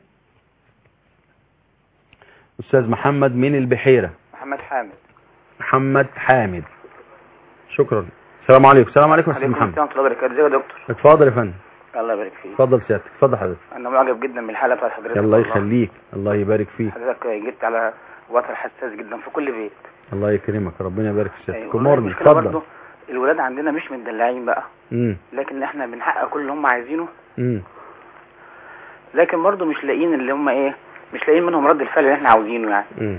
استاذ محمد من البحيرة محمد حامد محمد حامد شكرا السلام عليكم السلام عليكم يا استاذ عليكم محمد السلام ورحمه الله وبركاته ازيك يا دكتور اتفضل يا فندم الله يبارك فيك اتفضل سيادتك اتفضل حضرتك انا معجب جدا بالحلقه بتاعت حضرتك الله والله. يخليك الله يبارك فيك حضرتك جيت على وتر حساس جدا في كل بيت الله يكرمك ربنا يبارك في سيادتك والله امورني المشكله اتفضل برضه الولاد عندنا مش متدلعين بقى امم لكن احنا بنحقق كل اللي هم عايزينه امم لكن برضه مش لاقيين اللي هم ايه مش لاقيين منهم رد الفعل اللي احنا عاوزينه يعني امم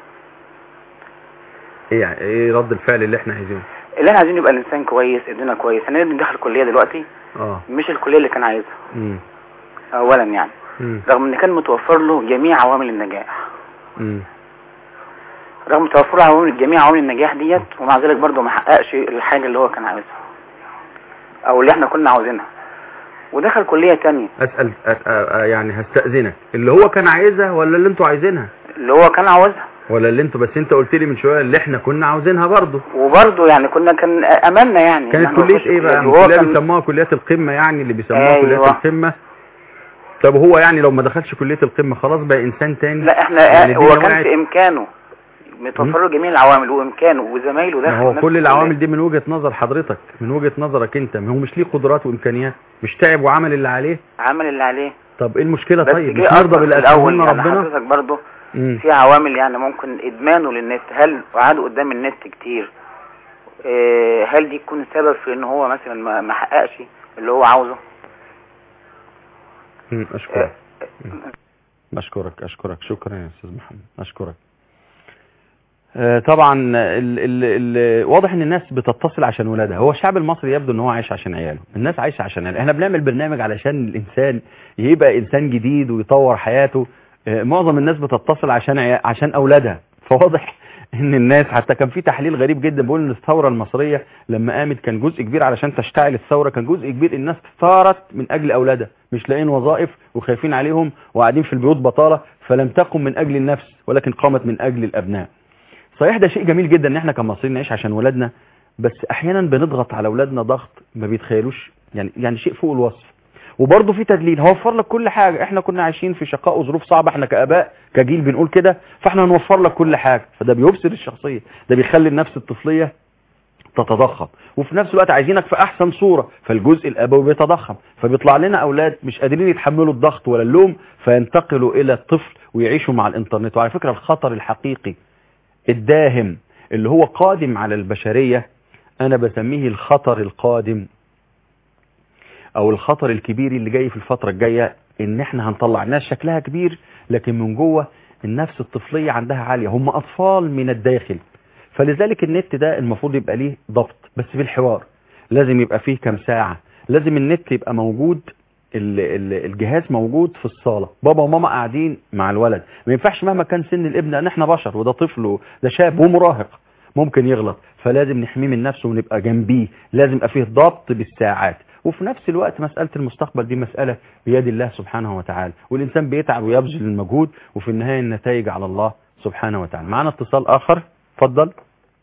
ايه يعني ايه رد الفعل اللي احنا عايزينه اللي احنا عايزينه يبقى الانسان كويس ابننا كويس انا ابني دخل كليه دلوقتي اه مش الكليه اللي كان عايزها امم اولا يعني امم رغم ان كان متوفر له جميع عوامل النجاح امم رغم توفر له عوامل جميع عوامل النجاح ديت ومع ذلك برضه ما حققش الحاجه اللي هو كان عاوزها او اللي احنا كنا عاوزينها ودخل كليه تانية اسال أ- أ- أ- يعني هستاذنك اللي هو كان عايزها ولا اللي انتوا عايزينها اللي هو كان عاوزها ولا اللي انتوا بس انت قلت لي من شويه اللي احنا كنا عاوزينها برضه وبرضه يعني كنا كان املنا يعني إن كانت احنا كليه نخش ايه بقى الكلية دي. وهو كليه كان بيسموها كليات القمه يعني اللي بيسموها أيوة. كليات القمه طب هو يعني لو ما دخلش كليه القمه خلاص بقى انسان تاني لا احنا يعني هو الدنيا كان وقعت. في امكانه متوفر له جميع العوامل وامكانه وزمايله ما دخلوا هو نفس كل الكلية. العوامل دي من وجهة نظر حضرتك من وجهة نظرك انت ما هو مش ليه قدرات وامكانيات مش تعب وعمل اللي عليه عمل اللي عليه طب ايه المشكلة بس طيب جه مش أثر نرضى في باللي الاول قسمه لنا يعني ربنا حضرتك برضه مم. في عوامل يعني ممكن ادمانه للنت هل قعدوا قدام النت كتير اه هل دي تكون سبب في ان هو مثلا ما ما حققش اللي هو عاوزه مم. اشكرك اشكرك اشكرك شكرا يا استاذ محمد اشكرك آه، طبعا ال ال ال واضح ان الناس بتتصل عشان ولادها هو الشعب المصري يبدو ان هو عايش عشان عياله الناس عايشه عشان عياله احنا بنعمل برنامج علشان الانسان يبقى انسان جديد ويطور حياته آه، معظم الناس بتتصل عشان عيا- عشان اولادها فواضح ان الناس حتى كان في تحليل غريب جدا بيقول ان الثوره المصريه لما قامت كان جزء كبير علشان تشتعل الثوره كان جزء كبير الناس ثارت من اجل اولادها مش لاقيين وظائف وخايفين عليهم وقاعدين في البيوت بطاله فلم تقم من اجل النفس ولكن قامت من اجل الابناء صحيح ده شيء جميل جدا ان احنا كمصريين نعيش عشان ولادنا بس احيانا بنضغط على اولادنا ضغط ما بيتخيلوش يعني يعني شيء فوق الوصف وبرضه في تدليل هوفر لك كل حاجه احنا كنا عايشين في شقاء وظروف صعبه احنا كاباء كجيل بنقول كده فاحنا هنوفر لك كل حاجه فده بيفسد الشخصيه ده بيخلي النفس الطفليه تتضخم وفي نفس الوقت عايزينك في احسن صوره فالجزء الابوي بيتضخم فبيطلع لنا اولاد مش قادرين يتحملوا الضغط ولا اللوم فينتقلوا الى الطفل ويعيشوا مع الانترنت وعلى فكره الخطر الحقيقي الداهم اللي هو قادم على البشريه انا بسميه الخطر القادم او الخطر الكبير اللي جاي في الفتره الجايه ان احنا هنطلع ناس شكلها كبير لكن من جوه النفس الطفليه عندها عاليه هم اطفال من الداخل فلذلك النت ده المفروض يبقى ليه ضبط بس في الحوار لازم يبقى فيه كام ساعة لازم النت يبقى موجود ال- ال- الجهاز موجود في الصالة بابا وماما قاعدين مع الولد ما ينفعش مهما كان سن الابن لان احنا بشر وده طفل و- ده شاب ومراهق ممكن يغلط فلازم نحميه من نفسه ونبقى جنبيه لازم يبقى فيه ضبط بالساعات وفي نفس الوقت مسألة المستقبل دي مسألة بيد الله سبحانه وتعالى والإنسان بيتعب ويبذل المجهود وفي النهاية النتائج على الله سبحانه وتعالى معنا اتصال آخر اتفضل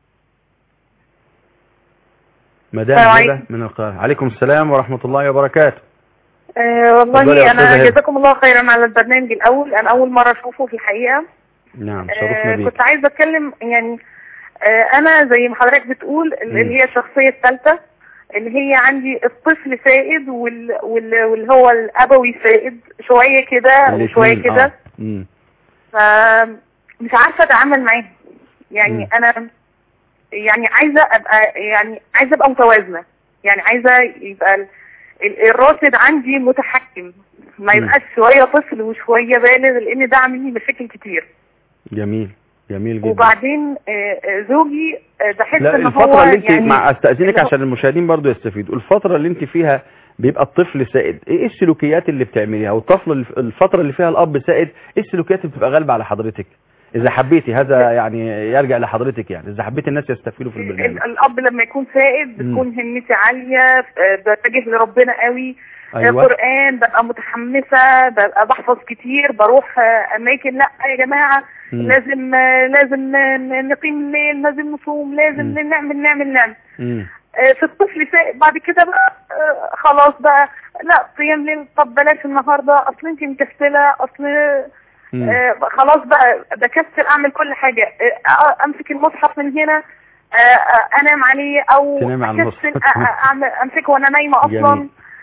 مدام السلام هبة عليكم. من القاهرة عليكم السلام ورحمة الله وبركاته آه اتفضلي يا والله أستاذة انا هبة. جزاكم الله خيرا على البرنامج الاول انا اول مره اشوفه في الحقيقه نعم شرفنا آه بيك كنت عايزه اتكلم يعني آه انا زي ما حضرتك بتقول اللي هي الشخصيه الثالثه اللي هي عندي الطفل سائد وال... وال... واللي هو الابوي سائد شويه كده وشويه الاتنين، كده آه. مم. فمش عارفه اتعامل معاه يعني مم. انا يعني عايزه ابقى يعني عايزه ابقى متوازنه يعني عايزه يبقى ال- ال- الراصد عندي متحكم ما مم. يبقاش شويه طفل وشويه بالغ لان ده عامل لي مشاكل كتير جميل جميل جدا وبعدين آه، آه، زوجي آه، بحس لا ان هو الفترة اللي انت يعني مع استأذنك اللي هو- عشان المشاهدين برضو يستفيدوا الفترة اللي انت فيها بيبقى الطفل سائد ايه السلوكيات اللي بتعمليها والطفل اللي- الفترة اللي فيها الاب سائد ايه السلوكيات اللي بتبقى غالبة على حضرتك اذا حبيتي هذا يعني يرجع لحضرتك يعني اذا حبيت الناس يستفيدوا في البرنامج ال- الاب لما يكون سائد مم. بتكون همتي عاليه آه، بتجه لربنا قوي ايوه قرآن ببقى متحمسة ببقى بحفظ كتير بروح آه، أماكن لا يا جماعة مم. لازم آه، لازم ن- نقيم الليل لازم نصوم لازم مم. نعمل نعمل نعمل مم. آه، في الطفل سائد بعد كده بقى آه، خلاص بقى لا قيام ليل طب بلاش النهارده اصل انت مكسله اصل مم. آه، خلاص بقى بكسل اعمل كل حاجه آه، امسك المصحف من هنا آه، آه، انام عليه او تنامي على المصحف. أكسل، آه، آه، أعمل- امسكه وانا نايمه اصلا جميل.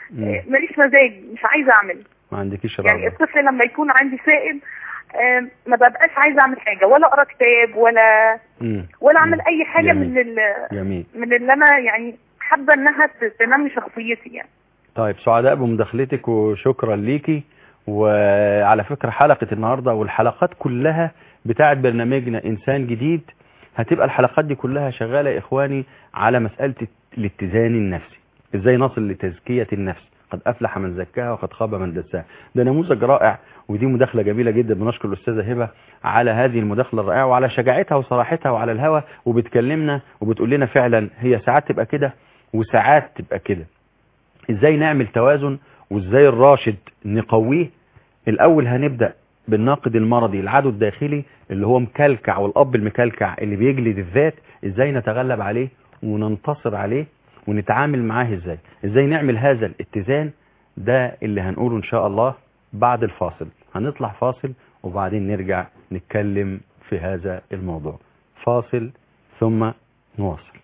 مم. آه، ماليش مزاج مش عايزه اعمل ما عندكيش يعني رغبة الطفل لما يكون عندي سائد آه، ما ببقاش عايزه اعمل حاجه ولا اقرا كتاب ولا مم. ولا اعمل مم. اي حاجه جميل. من ال- جميل من اللي انا يعني حابه انها ت- تنمي شخصيتي يعني طيب سعداء بمداخلتك وشكرا ليكي وعلى فكرة حلقة النهاردة والحلقات كلها بتاعت برنامجنا إنسان جديد هتبقى الحلقات دي كلها شغالة يا إخواني على مسألة الاتزان النفسي إزاي نصل لتزكية النفس قد أفلح من زكاها وقد خاب من دساها ده نموذج رائع ودي مداخلة جميلة جدا بنشكر الأستاذة هبة على هذه المداخلة الرائعة وعلى شجاعتها وصراحتها وعلى الهوى وبتكلمنا وبتقول لنا فعلا هي ساعات تبقى كده وساعات تبقى كده ازاي نعمل توازن وازاي الراشد نقويه الاول هنبدأ بالناقد المرضي العدو الداخلي اللي هو مكلكع والاب المكلكع اللي بيجلد الذات ازاي نتغلب عليه وننتصر عليه ونتعامل معاه ازاي ازاي نعمل هذا الاتزان ده اللي هنقوله ان شاء الله بعد الفاصل هنطلع فاصل وبعدين نرجع نتكلم في هذا الموضوع فاصل ثم نواصل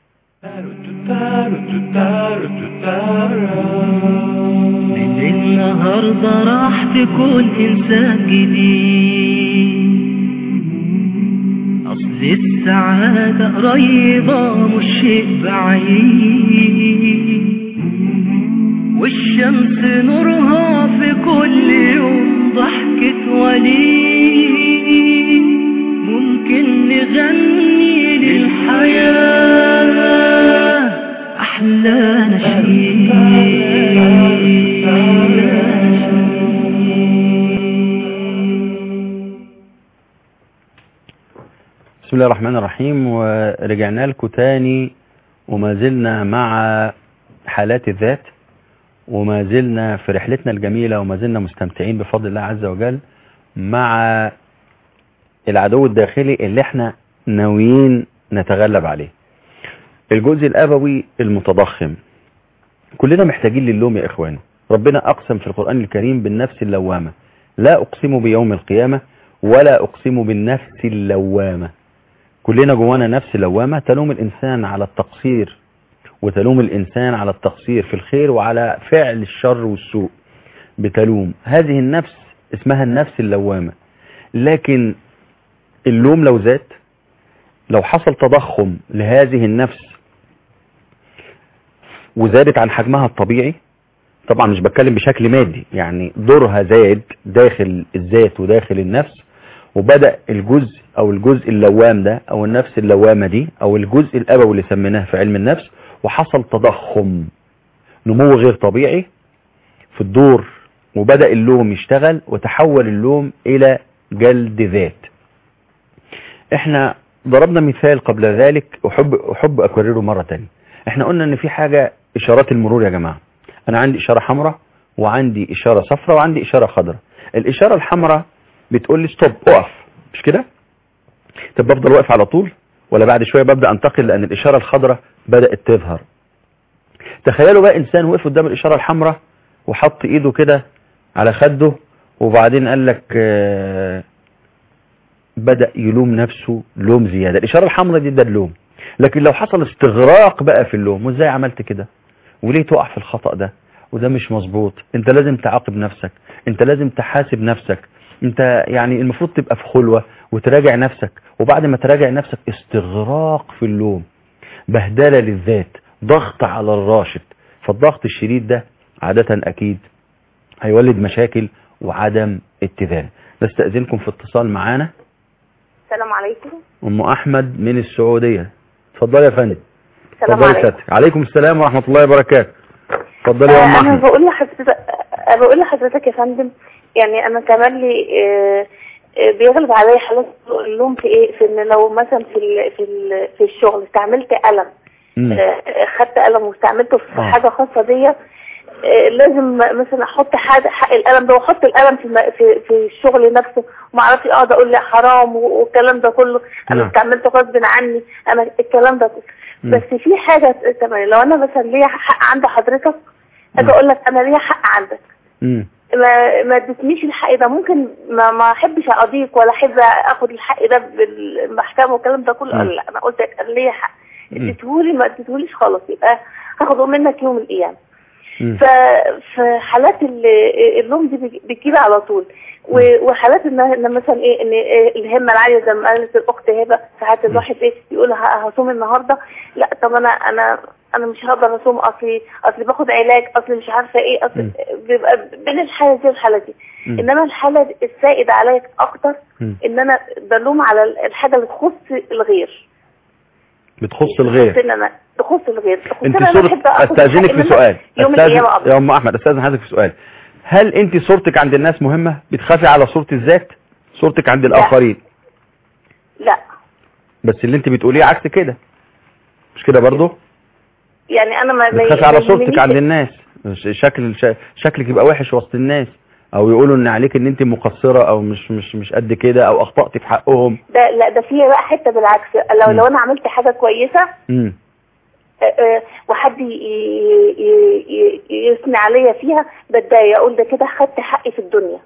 من النهاردة راح تكون إنسان جديد أصل السعادة قريبة مش شيء بعيد والشمس نورها في كل يوم ضحكة وليد ممكن نغني للحياة أحلى نشيد بسم الله الرحمن الرحيم ورجعنا لكم تاني وما زلنا مع حالات الذات وما زلنا في رحلتنا الجميلة وما زلنا مستمتعين بفضل الله عز وجل مع العدو الداخلي اللي احنا ناويين نتغلب عليه الجزء الأبوي المتضخم كلنا محتاجين للوم يا إخواني ربنا أقسم في القرآن الكريم بالنفس اللوامة لا أقسم بيوم القيامة ولا أقسم بالنفس اللوامة كلنا جوانا نفس لوامة تلوم الإنسان على التقصير وتلوم الإنسان على التقصير في الخير وعلى فعل الشر والسوء بتلوم هذه النفس اسمها النفس اللوامة لكن اللوم لو زاد لو حصل تضخم لهذه النفس وزادت عن حجمها الطبيعي طبعا مش بتكلم بشكل مادي يعني دورها زاد داخل الذات وداخل النفس وبدأ الجزء او الجزء اللوام ده او النفس اللوامة دي او الجزء الابوي اللي سميناه في علم النفس وحصل تضخم نمو غير طبيعي في الدور وبدأ اللوم يشتغل وتحول اللوم الى جلد ذات احنا ضربنا مثال قبل ذلك احب احب اكرره مرة تانية احنا قلنا ان في حاجة اشارات المرور يا جماعة انا عندي اشارة حمراء وعندي اشارة صفراء وعندي اشارة خضراء الاشارة الحمراء بتقول لي ستوب اقف مش كده طب بفضل واقف على طول ولا بعد شوية ببدأ انتقل لان الاشارة الخضراء بدأت تظهر تخيلوا بقى انسان وقف قدام الاشارة الحمراء وحط ايده كده على خده وبعدين قال لك آه بدأ يلوم نفسه لوم زيادة الإشارة الحمراء دي ده اللوم لكن لو حصل استغراق بقى في اللوم وازاي عملت كده وليه تقع في الخطأ ده وده مش مظبوط انت لازم تعاقب نفسك انت لازم تحاسب نفسك انت يعني المفروض تبقى في خلوة وتراجع نفسك وبعد ما تراجع نفسك استغراق في اللوم بهدلة للذات ضغط على الراشد فالضغط الشديد ده عادة اكيد هيولد مشاكل وعدم اتزان نستأذنكم في اتصال معانا السلام عليكم ام احمد من السعودية اتفضلي يا فندم السلام اتفضلي عليكم سيادتك عليكم السلام ورحمة الله وبركاته اتفضلي يا ام آه، انا احمد بقول لحضرتك آه، بقول لحضرتك يا فندم يعني انا كمان لي آه، آه، بيغلب عليا حالات اللوم في ايه في ان لو مثلا في ال في ال في الشغل استعملت قلم مم. آه، خدت قلم واستعملته في آه. حاجه خاصه بيا آه، لازم مثلا احط حاجه حق القلم ده واحط القلم في الم- في في الشغل نفسه ما اعرفش اقعد اقول لا حرام و- والكلام ده كله انا نعم. استعملته غصب عني انا الكلام ده مم. بس في حاجه تمام لو انا مثلا ليا حق عند حضرتك اجي مم. اقول لك انا ليا حق عندك مم. ما ما ادتنيش الحق ده ممكن ما ما احبش اقضيك ولا احب اخد الحق ده بالمحكمه والكلام ده كله مم. لا انا قلت لك أنا ليا حق مم. اديتهولي ما اديتهوليش خلاص يبقى هاخده منك يوم القيامه مم. ففي حالات ال- اللوم دي بتجي- بتجيلي على طول و- وحالات ان إن مثلا ايه ان إيه الهمه العاليه زي ما قالت الاخت هبه ساعات الواحد ايه يقول ه- هصوم النهارده لا طب انا انا انا مش هقدر اصوم اصلي اصلي باخد علاج اصلي مش عارفه ايه اصلي مم. بيبقى بين الحاله دي والحاله دي مم. انما الحاله السائد عليا اكتر مم. ان انا بلوم على الحاجه اللي تخص الغير بتخص الغير تخص إن انا تخص الغير تخص انت إن أنا صورة بحب آخد استاذنك حقي في منها سؤال يوم أستاذن- القيامه يا أفضل. ام احمد استاذن حضرتك في سؤال هل انت صورتك عند الناس مهمة بتخافي على صورة الذات صورتك عند الاخرين لا بس اللي انت بتقوليه عكس كده مش كده برضه يعني انا ما ما- بتخافي على ما صورتك يهمنيش- عند الناس ش- شكل ش- شكلك يبقى وحش وسط الناس او يقولوا ان عليك ان انت مقصرة او مش مش مش قد كده او اخطأت في حقهم ده لا ده فيها بقى حته بالعكس لو مم. لو انا عملت حاجه كويسه امم آه، آه، وحد ي- ي- ي- ي- يثني عليا فيها بتضايق اقول ده كده خدت حقي في الدنيا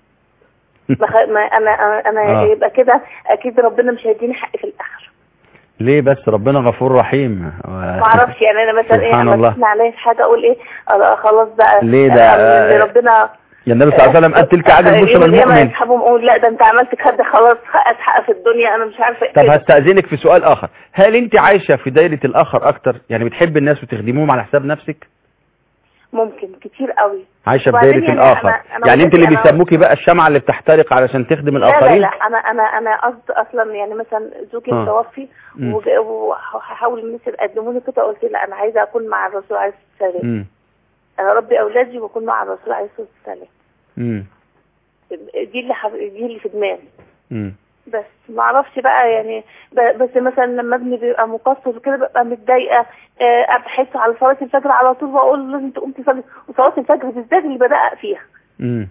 ما خ- ما انا انا آه. يبقى كده اكيد ربنا مش هيديني حقي في الاخره ليه بس ربنا غفور رحيم ما اعرفش يعني انا مثلا ايه سبحان اما الله. تثني عليا في حاجه اقول ايه آه، خلاص بقى ليه ده؟ آه، اللي ربنا يا النبي صلى الله عليه وسلم قال تلك عاجل بشرى يوم القيامة المؤمن يسحبهم اقول لا ده انت عملت كده خلاص خدت حق في الدنيا انا مش عارفه طب كده. هستأذنك في سؤال آخر هل أنت عايشة في دايرة الآخر أكتر يعني بتحب الناس وتخدموهم على حساب نفسك ممكن كتير قوي عايشة في وبعدين دايرة يعني الآخر أنا- أنا يعني أنت اللي والدتي أنا- بيسموكي بقى الشمعة اللي بتحترق علشان تخدم لا لا الآخرين لا انا انا انا قصد اصلا يعني مثلا زوجي آه. متوفي مم. وج- وهحاول الناس يقدموا لي كده قلت لا انا عايزه اكون مع الرسول عليه الصلاه والسلام مم. انا اربي اولادي واكون مع الرسول عليه الصلاه والسلام مم. دي اللي حب... دي اللي في دماغي مم. بس ما اعرفش بقى يعني ب... بس مثلا لما ابني بيبقى مقصر كده ببقى متضايقه آه، بحس على صلاه الفجر على طول واقول له لازم تقوم تصلي وصلاه الفجر بالذات اللي بدقق فيها مم.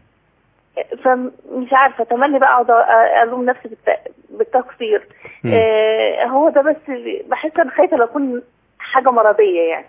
فمش عارفه تملي بقى اقعد الوم نفسي بالت... بالتقصير مم. آه هو ده بس اللي- بحس انا خايفه لو اكون حاجه مرضيه يعني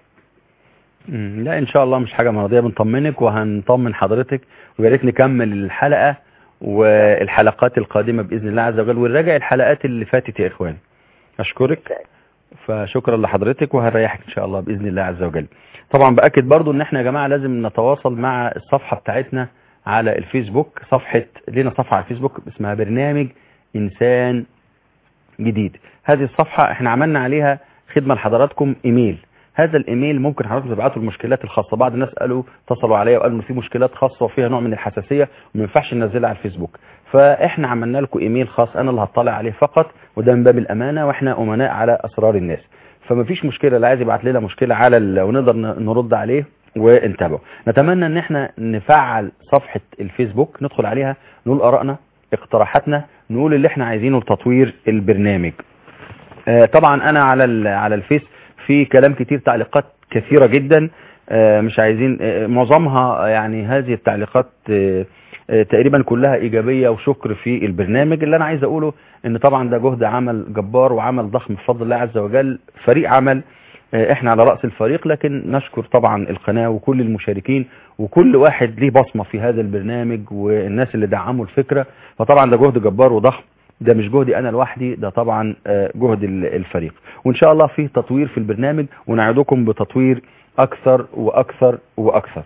مم. لا إن شاء الله مش حاجة مرضية بنطمنك وهنطمن حضرتك ويا ريت نكمل الحلقة والحلقات القادمة بإذن الله عز وجل ونراجع الحلقات اللي فاتت يا إخواني أشكرك فشكرا لحضرتك وهنريحك ان شاء الله باذن الله عز وجل طبعا باكد برضو ان احنا يا جماعه لازم نتواصل مع الصفحه بتاعتنا على الفيسبوك صفحه لنا صفحه على الفيسبوك اسمها برنامج انسان جديد هذه الصفحه احنا عملنا عليها خدمه لحضراتكم ايميل هذا الايميل ممكن حضراتكم تبعتوا المشكلات الخاصه بعض الناس قالوا اتصلوا عليا وقالوا ان في مشكلات خاصه وفيها نوع من الحساسيه وما ينفعش ننزلها على الفيسبوك فاحنا عملنا لكم ايميل خاص انا اللي هطلع عليه فقط وده من باب الامانه واحنا امناء على اسرار الناس فما فيش مشكله اللي عايز يبعت لنا مشكله على ال... ونقدر ن- نرد عليه ونتابعه نتمنى ان احنا نفعل صفحه الفيسبوك ندخل عليها نقول ارائنا اقتراحاتنا نقول اللي احنا عايزينه لتطوير البرنامج آه، طبعا انا على ال- على الفيس في كلام كتير تعليقات كثيرة جدا آه، مش عايزين آه، معظمها يعني هذه التعليقات آه، آه، تقريبا كلها ايجابية وشكر في البرنامج اللي انا عايز اقوله ان طبعا ده جهد عمل جبار وعمل ضخم بفضل الله عز وجل فريق عمل آه، احنا على رأس الفريق لكن نشكر طبعا القناة وكل المشاركين وكل واحد ليه بصمة في هذا البرنامج والناس اللي دعموا الفكرة فطبعا ده جهد جبار وضخم ده مش جهدي انا لوحدي ده طبعا آه، جهد ال- الفريق وان شاء الله فيه تطوير في البرنامج ونعدكم بتطوير اكثر واكثر واكثر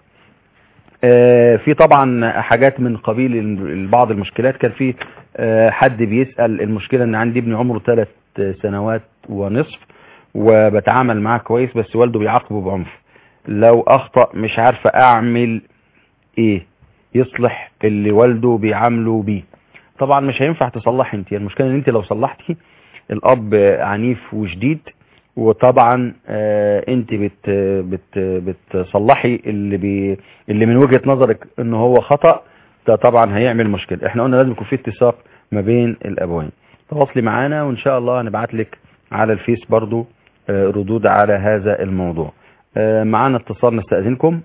آه، في طبعا حاجات من قبيل ال- بعض المشكلات كان في آه، حد بيسأل المشكلة ان عندي ابني عمره ثلاث سنوات ونصف وبتعامل معاه كويس بس والده بيعاقبه بعنف لو اخطأ مش عارفة اعمل ايه يصلح اللي والده بيعامله بيه طبعا مش هينفع تصلحي انت المشكلة ان انت لو صلحتي الاب عنيف وشديد وطبعا آه، انت بت بت بتصلحي اللي بي اللي من وجهة نظرك ان هو خطأ ده طبعا هيعمل مشكلة احنا قلنا لازم يكون في اتساق ما بين الابوين تواصلي معانا وان شاء الله هنبعت لك على الفيس برضو آه، ردود على هذا الموضوع آه، معانا اتصال نستأذنكم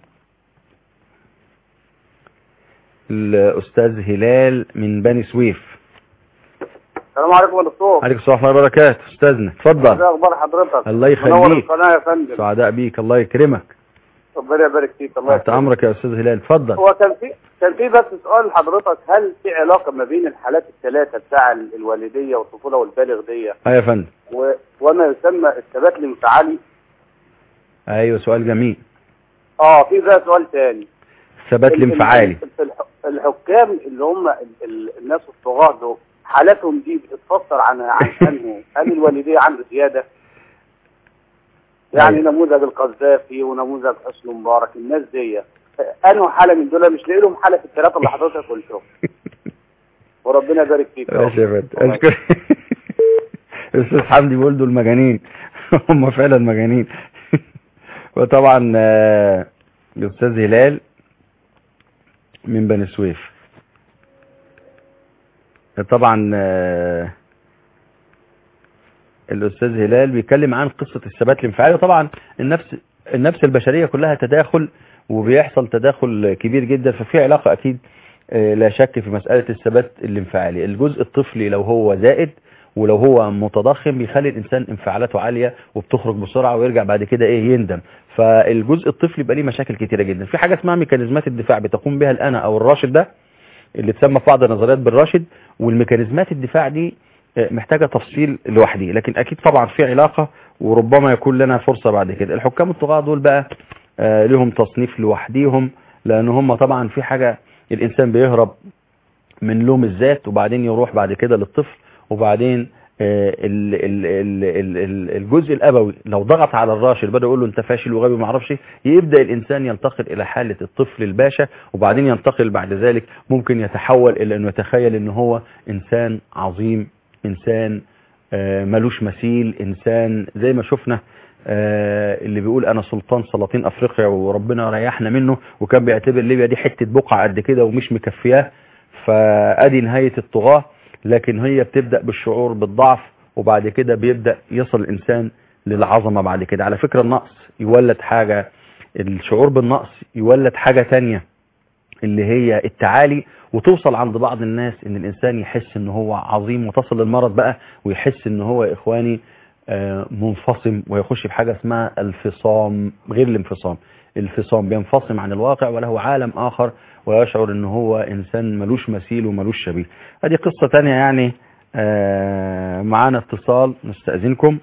الأستاذ هلال من بني سويف السلام عليكم يا دكتور عليكم السلام ورحمة الله وبركاته أستاذنا اتفضل ايه اخبار حضرتك الله منور يخليك القناه يا فندم سعداء بيك الله يكرمك ربنا يبارك فيك الله تحت يكرمك أمرك يا أستاذ هلال اتفضل هو كان في كان في بس سؤال لحضرتك هل في علاقه ما بين الحالات الثلاثه بتاع ال- الوالديه والطفوله والبالغ أيوة يا فندم و... وما يسمى الثبات الانفعالي أيوة سؤال جميل اه في بقى سؤال تاني الثبات ال- ال- الانفعالي ال- الح- الحكام اللي هم ال- ال- الناس الطغاة دول حالتهم دي بتتفسر عن عن انه هل الوالديه عنده زياده؟ يعني أيوة. نموذج القذافي ونموذج حسني مبارك الناس دي انه حاله من دول مش لاقي لهم حاله في الثلاثه اللي حضرتك قلتهم وربنا يبارك فيك يا ماشي يا رب. فندم اشكر الاستاذ حمدي بيقول دول مجانين هم فعلا مجانين وطبعا آه، الاستاذ هلال من بني سويف طبعا آه، الاستاذ هلال بيتكلم عن قصة الثبات الانفعالي وطبعا النفس النفس البشرية كلها تداخل وبيحصل تداخل كبير جدا ففي علاقة اكيد آه، لا شك في مسألة الثبات الانفعالي الجزء الطفلي لو هو زائد ولو هو متضخم بيخلي الانسان انفعالاته عالية وبتخرج بسرعة ويرجع بعد كده ايه يندم فالجزء الطفلي بقى ليه مشاكل كتيرة جدا في حاجة اسمها ميكانيزمات الدفاع بتقوم بها الانا او الراشد ده اللي تسمى في بعض النظريات بالراشد والميكانيزمات الدفاع دي آه، محتاجة تفصيل لوحده لكن اكيد طبعا في علاقة وربما يكون لنا فرصة بعد كده الحكام الطغاة دول بقى آه، لهم تصنيف لوحديهم لان هم طبعا في حاجة الانسان بيهرب من لوم الذات وبعدين يروح بعد كده للطفل وبعدين آه، ال- ال- ال- ال- ال- الجزء الابوي لو ضغط على الراشد بدا يقول له انت فاشل وغبي ما اعرفش إيه، يبدا الانسان ينتقل الى حاله الطفل الباشا وبعدين ينتقل بعد ذلك ممكن يتحول الى انه يتخيل ان هو انسان عظيم انسان آه، ملوش مثيل انسان زي ما شفنا آه، اللي بيقول انا سلطان سلاطين افريقيا وربنا ريحنا منه وكان بيعتبر ليبيا دي حته بقعه قد كده ومش مكفياه فادي نهايه الطغاه لكن هي بتبدا بالشعور بالضعف وبعد كده بيبدا يصل الانسان للعظمه بعد كده على فكره النقص يولد حاجه الشعور بالنقص يولد حاجه تانية اللي هي التعالي وتوصل عند بعض الناس ان الانسان يحس ان هو عظيم وتصل للمرض بقى ويحس ان هو يا اخواني آه، منفصم ويخش في حاجة اسمها الفصام غير الانفصام الفصام بينفصم عن الواقع وله عالم اخر ويشعر ان هو انسان ملوش مثيل وملوش شبيه هذه قصة تانية يعني آه، معانا اتصال نستأذنكم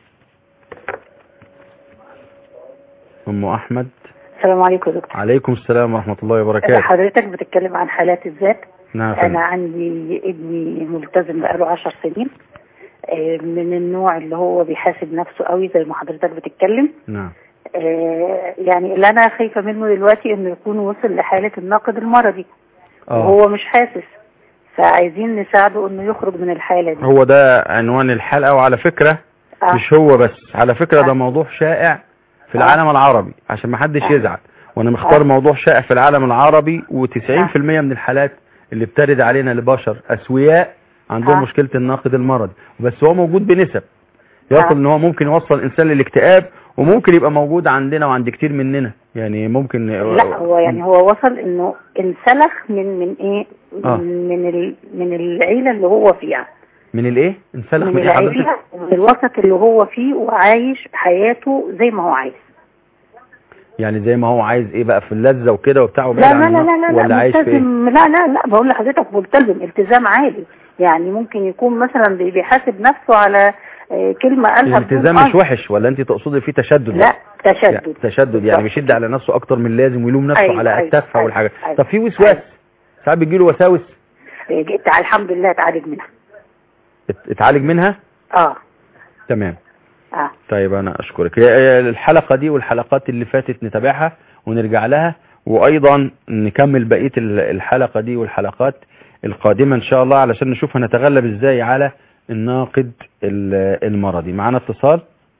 ام احمد السلام عليكم يا دكتور عليكم السلام ورحمة الله وبركاته حضرتك بتتكلم عن حالات الذات نعم يا انا فندم. عندي ابني ملتزم بقاله عشر سنين آه، من النوع اللي هو بيحاسب نفسه قوي زي ما حضرتك بتتكلم نعم آه، يعني اللي انا خايفة منه دلوقتي انه يكون وصل لحالة الناقد المرضي اه وهو مش حاسس فعايزين نساعده انه يخرج من الحالة دي هو ده عنوان الحلقة وعلى فكرة آه. مش هو بس على فكرة ده آه. موضوع شائع في آه. العالم العربي عشان ما حدش آه. يزعل وانا مختار آه. موضوع شائع في العالم العربي و90% من الحالات اللي بترد علينا لبشر اسوياء عندهم آه. مشكلة الناقد المرضي بس هو موجود بنسب يصل آه. ان هو ممكن يوصل الانسان للاكتئاب وممكن يبقى موجود عندنا وعند كتير مننا يعني ممكن لا هو يعني هو وصل انه انسلخ من من ايه آه. من من, ال- من العيلة اللي هو فيها من الايه انسلخ من من إيه حضرتك العيلة من الوسط اللي هو فيه وعايش حياته زي ما هو عايز يعني زي ما هو عايز ايه بقى في اللذة وكده وبتاع لا وبعيد لا عن لا لا النقد، لا, ولا لا عايش في ايه ملتزم لا لا لا بقول لحضرتك ملتزم التزام عالي يعني ممكن يكون مثلا بي- بيحاسب نفسه على آه، كلمة قالها بدون الالتزام مش قصد. وحش ولا انت تقصدي فيه تشدد لا يعني تشدد تشدد يعني بالظبط. بيشد على نفسه اكتر من اللازم ويلوم نفسه أيوة، على أيوة، التافهه أيوة، والحاجات أيوة. طب في وسواس أيوة. ساعات بيجيله وساوس آه، جيت على الحمد لله اتعالج منها ات- اتعالج منها اه تمام اه طيب انا اشكرك هي- هي الحلقه دي والحلقات اللي فاتت نتابعها ونرجع لها وايضا نكمل بقيه ال- الحلقه دي والحلقات القادمه ان شاء الله علشان نشوف هنتغلب ازاي على الناقد ال- المرضي معانا اتصال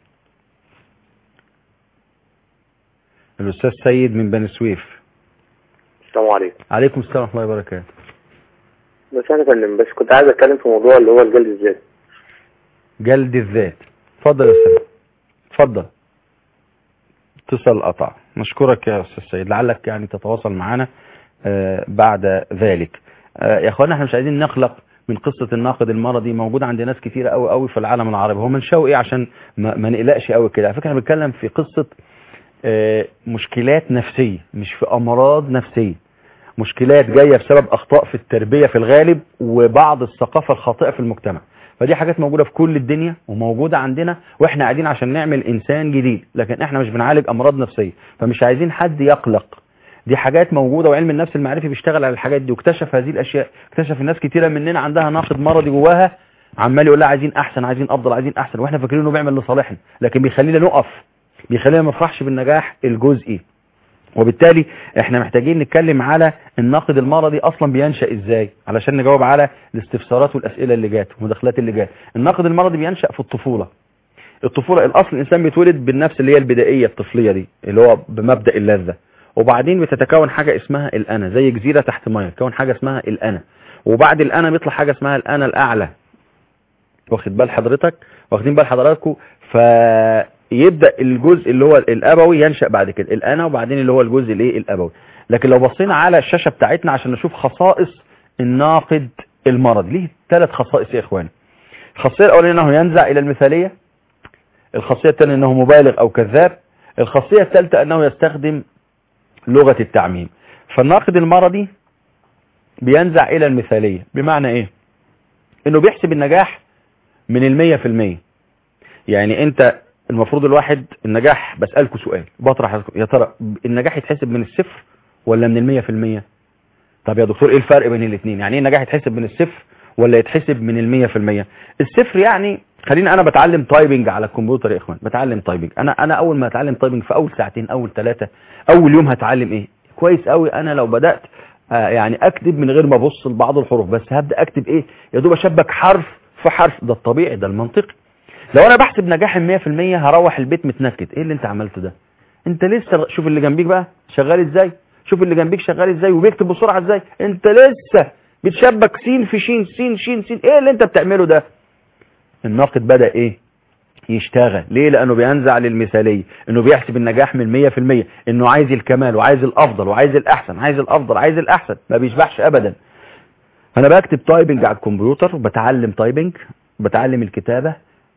الاستاذ سيد من بني سويف السلام عليكم عليكم السلام ورحمه الله وبركاته بس انا فندم بس كنت عايز اتكلم في موضوع اللي هو الجلد الذاتي جلد الذات اتفضل يا استاذ اتفضل اتصل قطع نشكرك يا استاذ سيد لعلك يعني تتواصل معنا آه، بعد ذلك آه، يا اخوانا احنا مش عايزين نخلق من قصة الناقد المرضي موجود عند ناس كتيرة قوي قوي في العالم العربي هو منشأه ايه عشان ما, ما نقلقش قوي كده على فكرة احنا بنتكلم في قصة آه، مشكلات نفسية مش في امراض نفسية مشكلات جاية بسبب اخطاء في التربية في الغالب وبعض الثقافة الخاطئة في المجتمع فدي حاجات موجودة في كل الدنيا وموجودة عندنا واحنا قاعدين عشان نعمل انسان جديد لكن احنا مش بنعالج امراض نفسية فمش عايزين حد يقلق دي حاجات موجودة وعلم النفس المعرفي بيشتغل على الحاجات دي واكتشف هذه الاشياء اكتشف الناس كتيرة مننا عندها ناقد مرضي جواها عمال يقول لها عايزين احسن عايزين افضل عايزين احسن واحنا فاكرين انه بيعمل لصالحنا لكن بيخلينا نقف بيخلينا ما نفرحش بالنجاح الجزئي وبالتالي احنا محتاجين نتكلم على الناقد المرضي اصلا بينشأ ازاي علشان نجاوب على الاستفسارات والاسئله اللي جات والمداخلات اللي جات الناقد المرضي بينشأ في الطفوله الطفوله الاصل الانسان بيتولد بالنفس اللي هي البدائيه الطفليه دي اللي هو بمبدا اللذه وبعدين بتتكون حاجه اسمها الانا زي جزيره تحت ميه تكون حاجه اسمها الانا وبعد الانا بيطلع حاجه اسمها الانا الاعلى واخد بال حضرتك واخدين بال حضراتكم فيبدا الجزء اللي هو الابوي ينشا بعد كده الانا وبعدين اللي هو الجزء الايه الابوي لكن لو بصينا على الشاشه بتاعتنا عشان نشوف خصائص الناقد المرضي ليه ثلاث خصائص يا اخواني الخاصيه الاولانيه انه ينزع الى المثاليه الخاصيه الثانيه انه مبالغ او كذاب الخاصيه الثالثه انه يستخدم لغه التعميم فالناقد المرضي بينزع الى المثاليه بمعنى ايه انه بيحسب النجاح من المية في المية يعني انت المفروض الواحد النجاح بسألكوا سؤال بطرح يا ترى النجاح يتحسب من الصفر ولا من المية في المية طب يا دكتور ايه الفرق بين الاثنين يعني ايه النجاح يتحسب من الصفر ولا يتحسب من المية في المية الصفر يعني خليني انا بتعلم تايبنج على الكمبيوتر يا اخوان بتعلم تايبنج انا انا اول ما اتعلم تايبنج في اول ساعتين اول ثلاثة اول يوم هتعلم ايه كويس قوي انا لو بدأت آه يعني اكتب من غير ما ابص لبعض الحروف بس هبدأ اكتب ايه يا دوب اشبك حرف في حرف ده الطبيعي ده المنطقي لو انا بحسب نجاح ال 100% هروح البيت متنكد ايه اللي انت عملته ده انت لسه شوف اللي جنبيك بقى شغال ازاي شوف اللي جنبيك شغال ازاي وبيكتب بسرعه ازاي انت لسه بتشبك سين في شين سين شين سين ايه اللي انت بتعمله ده الناقد بدا ايه يشتغل ليه لانه بينزع للمثاليه انه بيحسب النجاح من 100% انه عايز الكمال وعايز الافضل وعايز احسن عايز الافضل عايز الاحسن ما بيشبعش ابدا انا بكتب تايبنج على الكمبيوتر وبتعلم تايبنج بتعلم الكتابة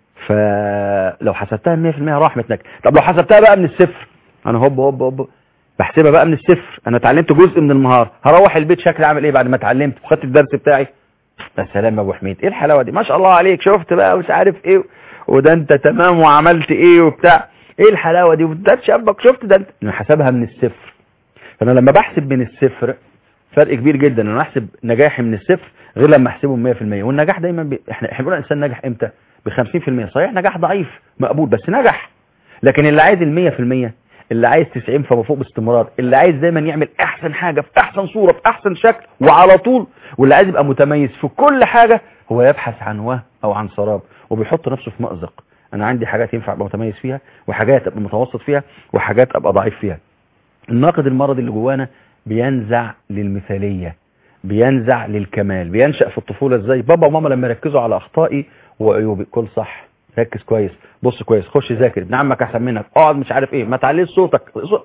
فلو حسبتها 100% راح متنكد طب لو حسبتها بقى من الصفر انا هوب هوب هوب بحسبها بقى من الصفر انا اتعلمت جزء من النهار هروح البيت شكلي عامل ايه بعد ما اتعلمت وخدت الدرس بتاعي يا سلام يا ابو حميد ايه الحلاوه دي ما شاء الله عليك شفت بقى مش عارف ايه وده انت تمام وعملت ايه وبتاع ايه الحلاوه دي وده تشبك شفت ده انت حسبها من الصفر فانا لما بحسب من الصفر فرق كبير جدا ان انا احسب نجاحي من الصفر غير لما احسبه 100% والنجاح دايما بي... احنا احنا بنقول الانسان نجح امتى ب 50% صحيح نجاح ضعيف مقبول بس نجح لكن اللي عايز ال 100% اللي عايز 90 فما فوق باستمرار اللي عايز دايما يعمل احسن حاجه في احسن صوره في احسن شكل وعلى طول واللي عايز يبقى متميز في كل حاجه هو يبحث عن وهم او عن سراب وبيحط نفسه في مأزق انا عندي حاجات ينفع ابقى متميز فيها وحاجات ابقى متوسط فيها وحاجات ابقى ضعيف فيها الناقد المرضي اللي جوانا بينزع للمثالية بينزع للكمال بينشأ في الطفولة ازاي بابا وماما لما يركزوا على اخطائي وعيوبي كل صح ركز كويس بص كويس خش ذاكر ابن عمك احسن منك اقعد مش عارف ايه ما تعليش صوتك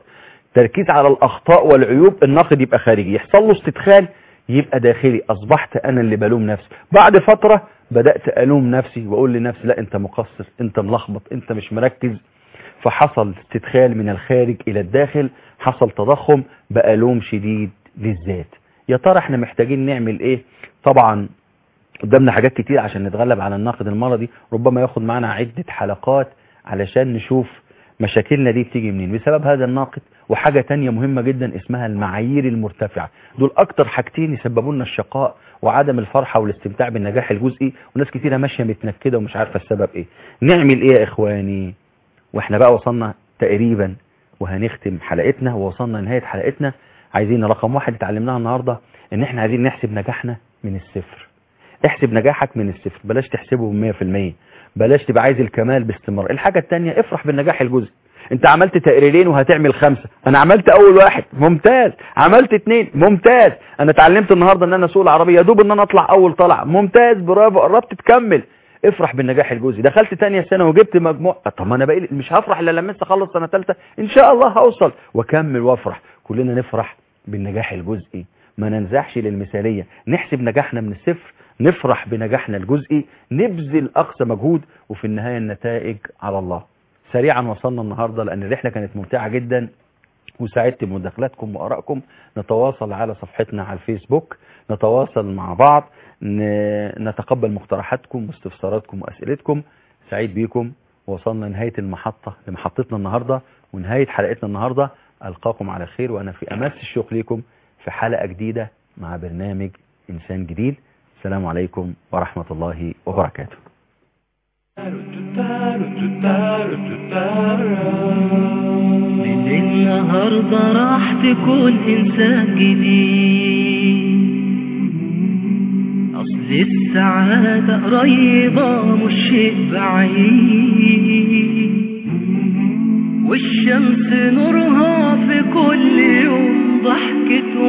تركيز على الاخطاء والعيوب الناقد يبقى خارجي يحصل له استدخال يبقى داخلي اصبحت انا اللي بلوم نفسي بعد فترة بدأت الوم نفسي واقول لنفسي لا انت مقصر انت ملخبط انت مش مركز فحصل استدخال من الخارج الى الداخل حصل تضخم بقى لوم شديد للذات يا ترى احنا محتاجين نعمل ايه طبعا قدامنا حاجات كتير عشان نتغلب على الناقد المرضي ربما ياخد معنا عدة حلقات علشان نشوف مشاكلنا دي بتيجي منين بسبب هذا الناقد وحاجة تانية مهمة جدا اسمها المعايير المرتفعة دول اكتر حاجتين يسببوا لنا الشقاء وعدم الفرحة والاستمتاع بالنجاح الجزئي وناس كتيرة ماشية متنكدة ومش عارفة السبب ايه نعمل ايه يا اخواني واحنا بقى وصلنا تقريبا وهنختم حلقتنا ووصلنا لنهاية حلقتنا عايزين رقم واحد اتعلمناها النهاردة ان احنا عايزين نحسب نجاحنا من الصفر احسب نجاحك من الصفر بلاش تحسبه بمية في المية بلاش تبقى عايز الكمال باستمرار الحاجة التانية افرح بالنجاح الجزئي انت عملت تقريرين وهتعمل خمسة انا عملت اول واحد ممتاز عملت اتنين ممتاز انا اتعلمت النهاردة ان انا اسوق العربية دوب ان انا اطلع اول طلع ممتاز برافو قربت تكمل افرح بالنجاح الجزئي دخلت تانية سنة وجبت مجموع طب ما انا بقى مش هفرح الا لما انت اخلص سنة ثالثه ان شاء الله هوصل واكمل وافرح كلنا نفرح بالنجاح الجزئي ما ننزحش للمثالية نحسب نجاحنا من الصفر نفرح بنجاحنا الجزئي نبذل اقصى مجهود وفي النهاية النتائج على الله سريعا وصلنا النهاردة لان الرحلة كانت ممتعة جدا وسعدت بمداخلاتكم وارائكم نتواصل على صفحتنا على الفيسبوك نتواصل مع بعض ن- نتقبل مقترحاتكم واستفساراتكم واسئلتكم سعيد بيكم وصلنا نهايه المحطه لمحطتنا النهارده ونهايه حلقتنا النهارده القاكم على خير وانا في امس الشوق ليكم في حلقه جديده مع برنامج انسان جديد السلام عليكم ورحمه الله وبركاته من النهاردة راح تكون إنسان جديد أصل السعادة قريبة مش شيء بعيد والشمس نورها في كل يوم ضحكة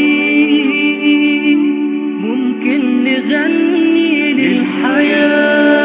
وليد ممكن نغني للحياة